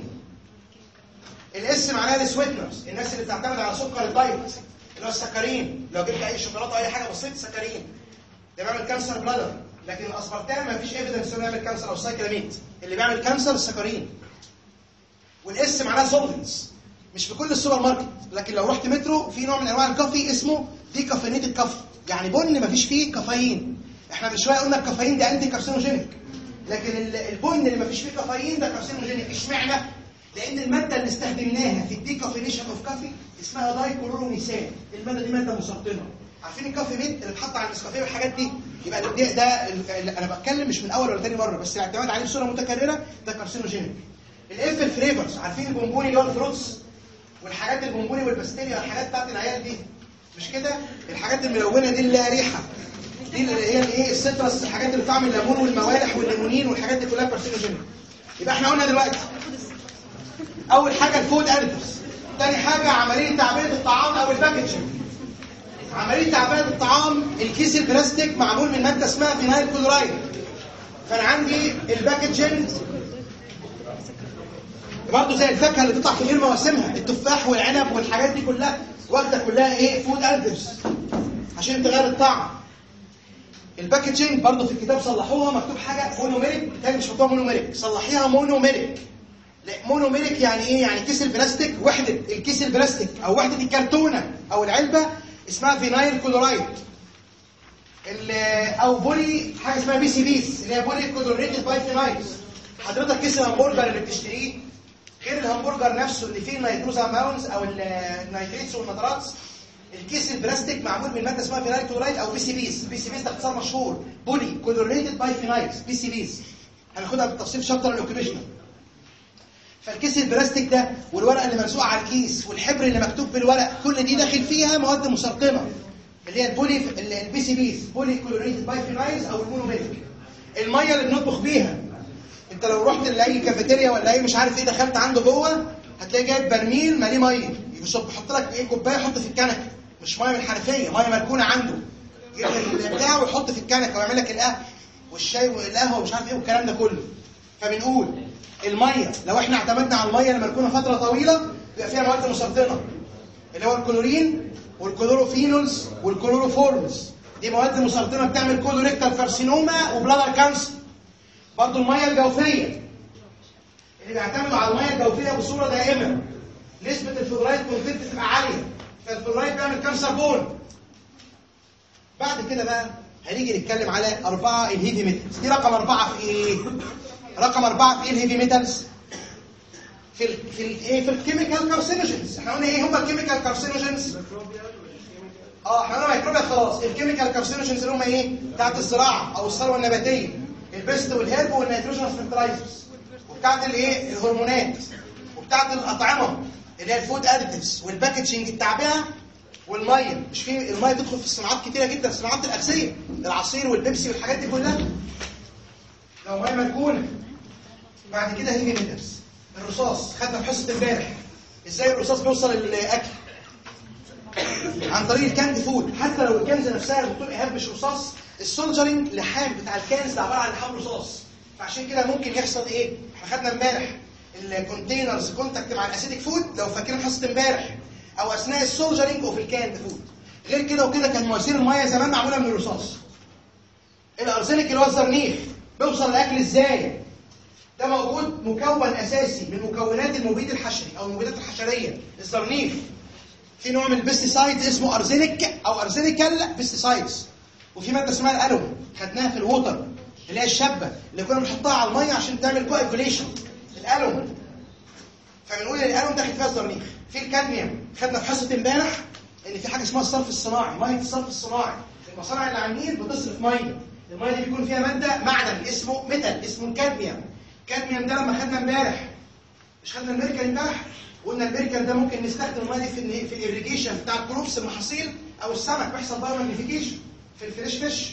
الاس معناها السويتنرز الناس اللي بتعتمد على سكر الدايت اللي هو السكرين لو جبت اي شوكولاته او اي حاجه بسيطه سكرين ده بيعمل كانسر بلادر لكن الاسبرتام ما فيش ايفيدنس انه يعمل كانسر او سايكلاميد اللي بيعمل كانسر السكرين والاس معناها سولفنتس مش في كل السوبر ماركت لكن لو رحت مترو في نوع من انواع الكافي اسمه دي كافينيتد كافي يعني بن ما فيش فيه كافيين احنا من شويه قلنا الكافيين ده انتي كارسينوجينيك لكن البن اللي ما فيش فيه كافيين ده كارسينوجينيك اشمعنى لان الماده اللي استخدمناها في الديكافينيشن اوف كافي اسمها دايكلورونيسان الماده دي ماده مسرطنه عارفين الكافي ميت اللي اتحط على النسكافيه والحاجات دي يبقى ده, ده انا بتكلم مش من اول ولا تاني مره بس الاعتماد عليه بصوره متكرره ده كارسينوجينيك الاف الفليفرز عارفين البونبوني اللي هو الفروتس والحاجات البونبوني والباستيليا والحاجات بتاعت العيال دي مش كده الحاجات الملونه دي اللي لها ريحه دي اللي هي الايه السيترس الحاجات اللي بتعمل الليمون والموالح والليمونين والحاجات دي كلها كارسينوجينيك يبقى احنا قلنا دلوقتي اول حاجه الفود اديتيفز تاني حاجه عمليه تعبئه الطعام او الباكجينج عمليه تعبئه الطعام الكيس البلاستيك معمول من ماده اسمها فينايل كلورايد فانا عندي الباكجينج برضه زي الفاكهه اللي بتطلع في غير مواسمها التفاح والعنب والحاجات دي كلها واخده كلها ايه فود اديتيفز عشان تغير الطعم الباكجينج برضه في الكتاب صلحوها مكتوب حاجه مونوميريك تاني مش مكتوبه مونوميريك صلحيها مونوميريك لا مونوميريك يعني ايه يعني كيس البلاستيك وحده الكيس البلاستيك او وحده الكرتونه او العلبه اسمها فينايل كلورايد او بولي حاجه اسمها بي سي بيس اللي هي بولي كلوريتد باي فينايلز حضرتك كيس الهمبرجر اللي بتشتريه غير الهمبرجر نفسه اللي فيه النيتروزا ماونز او النيتريتس والنترات الكيس البلاستيك معمول من ماده اسمها فينايل كلورايد او بي سي بيس بي سي بيس ده اختصار مشهور بولي كلوريتد باي فينايلز بي سي بيس هناخدها بالتفصيل في شابتر الاوكيبيشنال فالكيس البلاستيك ده والورقه اللي مرسوقه على الكيس والحبر اللي مكتوب بالورق كل دي داخل فيها مواد مسرطنه اللي هي البولي البي سي بيز بولي كلوريتد بايفينايز او المونوميلك الميه اللي بنطبخ بيها انت لو رحت لاي كافيتيريا ولا اي مش عارف ايه دخلت عنده جوه هتلاقي جايب برميل ماليه ميه يصب يحط لك ايه كوبايه يحط في الكنكه مش ميه من الحنفيه ميه مركونه عنده يجيب بتاعه ويحط في الكنكه ويعمل لك القهوه والشاي والقهوه ومش عارف ايه والكلام ده كله فبنقول الميه لو احنا اعتمدنا على الميه اللي مركونه فتره طويله بيبقى فيها مواد مسرطنه اللي هو الكلورين والكلوروفينولز والكلوروفورمز دي مواد مسرطنه بتعمل كولوريكتال كارسينوما وبلادر كانسر برضه الميه الجوفيه اللي بيعتمدوا على الميه الجوفيه بصوره دائمه نسبه الفلورايد كونتنت بتبقى عاليه فالفلورايد بيعمل كانسر بون بعد كده بقى هنيجي نتكلم على أربعة الهيفي ميتالز دي رقم أربعة في إيه؟ رقم أربعة في إيه الهيفي ميتالز؟ في ال في ال إيه في الكيميكال كارسينوجينز احنا قلنا إيه هم الكيميكال كارسينوجينز؟ اه احنا قلنا ميكروبيا خلاص الكيميكال كارسينوجينز اللي هم ايه؟ بتاعت الزراعة أو الثروة النباتية البيست والهيرب والنيتروجينوس فيرتلايزرز وبتاعت الايه؟ الهرمونات وبتاعت الأطعمة اللي هي الفود اديتيفز والباكجينج التعبئة والميه مش في الميه تدخل في الصناعات كتيره جدا الصناعات الاساسيه العصير والبيبسي والحاجات دي كلها لو ميه مركونه بعد كده هيجي ميترز الرصاص خدنا في حصه امبارح ازاي الرصاص بيوصل للاكل عن طريق الكاند فود حتى لو الكنز نفسها يا دكتور ايهاب مش رصاص السولجرنج لحام بتاع الكنز ده عباره عن لحام رصاص فعشان كده ممكن يحصل ايه احنا خدنا امبارح الكونتينرز كونتاكت مع الاسيدك فود لو فاكرين حصه امبارح او اثناء السولجرنج وفي الكاند فود غير كده وكده كان مواسير الميه زمان معموله من الرصاص الارسنك اللي هو الزرنيخ بيوصل الاكل ازاي ده موجود مكون اساسي من مكونات المبيد الحشري او المبيدات الحشريه الزرنيخ في نوع من البيستيسايدز اسمه ارزينيك او ارزينيكال بيستيسايدز وفي ماده اسمها الالوم خدناها في الووتر اللي هي الشابه اللي كنا بنحطها على الميه عشان تعمل كواجوليشن الالوم فبنقول ان الالوم داخل فيها الزرنيخ في الكادميوم خدنا في حصه امبارح ان في حاجه اسمها الصرف الصناعي ميه الصرف الصناعي المصانع اللي على النيل بتصرف ميه الميه دي بيكون فيها ماده معدن اسمه ميتال اسمه الكادميوم الكادميوم ده لما خدنا امبارح مش خدنا الميركل امبارح قلنا الميركل ده ممكن نستخدم الميه دي في في الاريجيشن بتاع الكروبس المحاصيل او السمك بيحصل بايو ماجنيفيكيشن في الفريش فيش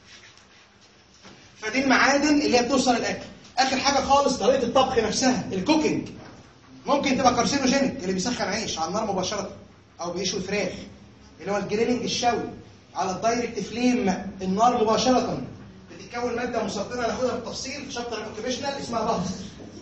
فدي المعادن اللي هي بتوصل الاكل اخر حاجه خالص طريقه الطبخ نفسها الكوكينج ممكن تبقى كارسينوجينيك اللي بيسخن عيش على النار مباشره او بيشوي فراخ اللي هو الجريلنج الشوي على الدايركت فليم النار مباشره بتتكون ماده مسرطنه ناخدها بالتفصيل في شابتر الاوكيبيشنال اسمها بهز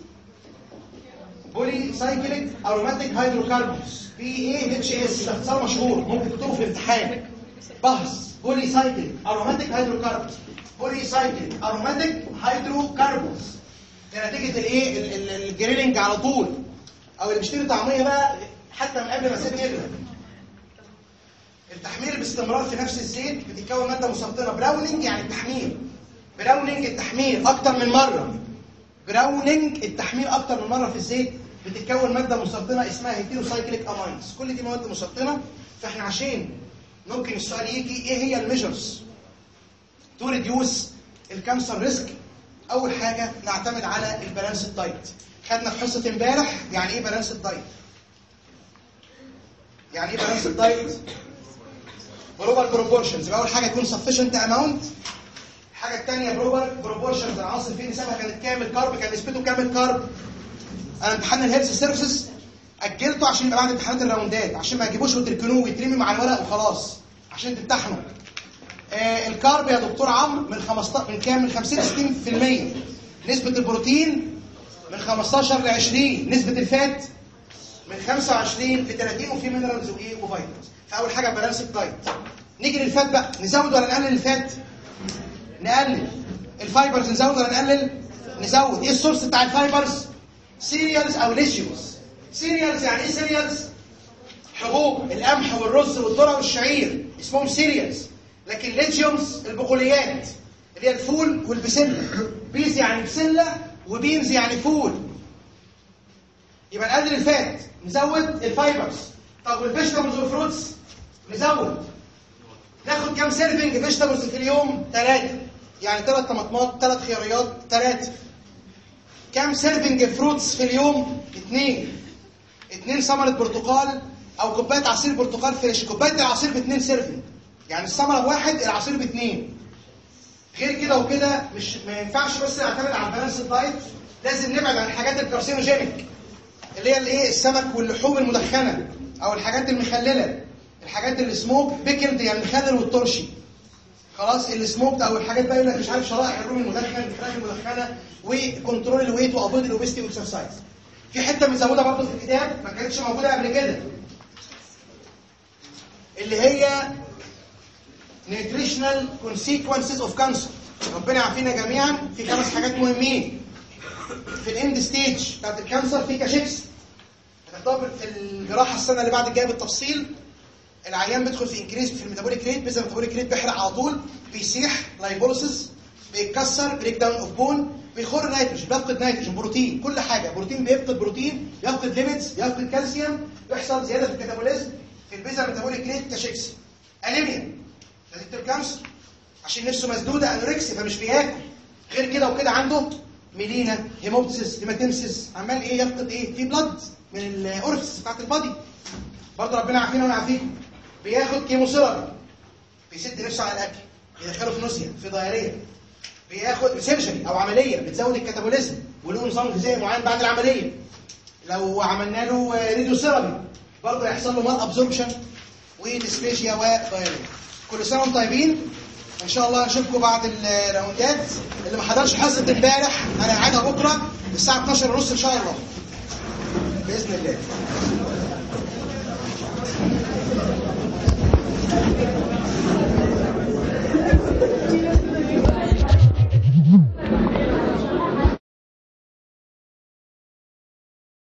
بولي سايكليك اروماتيك هيدروكربونز بي اي اتش اس ده اختصار مشهور ممكن تكتبه في الامتحان بهز بولي سايكليك اروماتيك هيدروكربونز بولي سايكليك اروماتيك هيدروكربونز ده نتيجه الايه الجريلنج على طول او اللي بيشتري طعميه بقى حتى من قبل ما الزيت يغلى التحمير باستمرار في نفس الزيت بتتكون ماده مسرطنه براوننج يعني التحمير براوننج التحمير اكتر من مره براوننج التحمير اكتر من مره في الزيت بتتكون ماده مسرطنه اسمها هيتيروسايكليك اماينز كل دي مواد مسرطنه فاحنا عشان ممكن السؤال يجي ايه هي الميجرز تو ريديوس الكانسر ريسك اول حاجه نعتمد على البالانس دايت خدنا في حصه امبارح يعني ايه بالانس دايت يعني ايه بالانس دايت بروبر بروبورشنز يبقى اول حاجه يكون سفيشنت اماونت الحاجه الثانيه بروبر بروبورشنز العناصر فيه نسبها كانت كام الكارب كان نسبته كام الكارب انا امتحان الهيلث سيرفيسز اجلته عشان يبقى بعد امتحانات الراوندات عشان ما يجيبوش وتركنوه ويترمي مع الورق وخلاص عشان تمتحنوا آه الكارب يا دكتور عمرو من 15 من كام من 50 ل 60% نسبه البروتين من 15 ل 20 نسبة الفات من 25 ل 30 وفي مينرالز وايه وفيتامينز فاول حاجه بالانس دايت نيجي للفات بقى نزود ولا نقلل الفات نقلل الفايبرز نزود ولا نقلل نزود ايه السورس بتاع الفايبرز سيريالز او ليشيوز سيريالز يعني ايه سيريالز حبوب القمح والرز والذره والشعير اسمهم سيريالز لكن ليجيومز البقوليات اللي هي الفول والبسله بيز يعني بسله وبينز يعني فول يبقى نقلل الفات نزود الفايبرز طب والفيجيتابلز والفروتس نزود ناخد كام سيرفنج فيجيتابلز في اليوم ثلاثة يعني ثلاث طماطمات ثلاث خياريات ثلاثة كام سيرفنج فروتس في اليوم اثنين اثنين ثمره برتقال او كوبايه عصير برتقال فريش كوبايه العصير باثنين سيرفنج يعني الثمره بواحد العصير باثنين غير كده وكده مش ما ينفعش بس نعتمد على البالانس دايت لازم نبعد عن الحاجات الكارسينوجينيك اللي هي الايه السمك واللحوم المدخنه او الحاجات المخلله الحاجات اللي سموك بيكلد يعني مخلل والترشي خلاص السموك او الحاجات بقى يقول لك مش عارف شرائح الرومي المدخن الفراخ المدخنه وكنترول الويت وافويد الاوبستي والاكسرسايز في حته مزوده برضه في الكتاب ما كانتش موجوده قبل كده اللي هي nutritional consequences of cancer ربنا يعافينا جميعا في خمس حاجات مهمين في الاند ستيج بتاعت الكانسر في كاشيكس هتختار في الجراحه السنه اللي بعد الجايه بالتفصيل العيان بيدخل في انكريز في الميتابوليك ريت بيزا الميتابوليك ريت بيحرق على طول بيسيح لايبوليسيس بيتكسر بريك داون اوف بون بيخر نيتروجين بيفقد نيتروجين بروتين كل حاجه بروتين بيفقد بروتين بيفقد ليبيدز بيفقد كالسيوم بيحصل زياده في الكاتابوليزم في البيزا الميتابوليك ريت كاشيكس انيميا نتيجه الكانسر عشان نفسه مسدوده انوركسي فمش بياكل غير كده وكده عنده ميلينا هيموبسيس هيماتيمسيس عمال ايه يفقد ايه في بلد من الاورفس بتاعت البادي برضه ربنا يعافينا ويعافيكم بياخد كيموثيرابي بيسد نفسه على الاكل بيدخله في نوسيا في ضياريه بياخد سيرجري او عمليه بتزود الكاتابوليزم وله نظام غذائي معين بعد العمليه لو عملنا له راديو ثيرابي برضه هيحصل له مال ابزوربشن وديسبيشيا وضياريه كل سنه وانتم طيبين ان شاء الله نشوفكم بعد الراوندات اللي ما حضرش حصه امبارح انا هعيدها بكره الساعه 12 ونص ان شاء الله باذن الله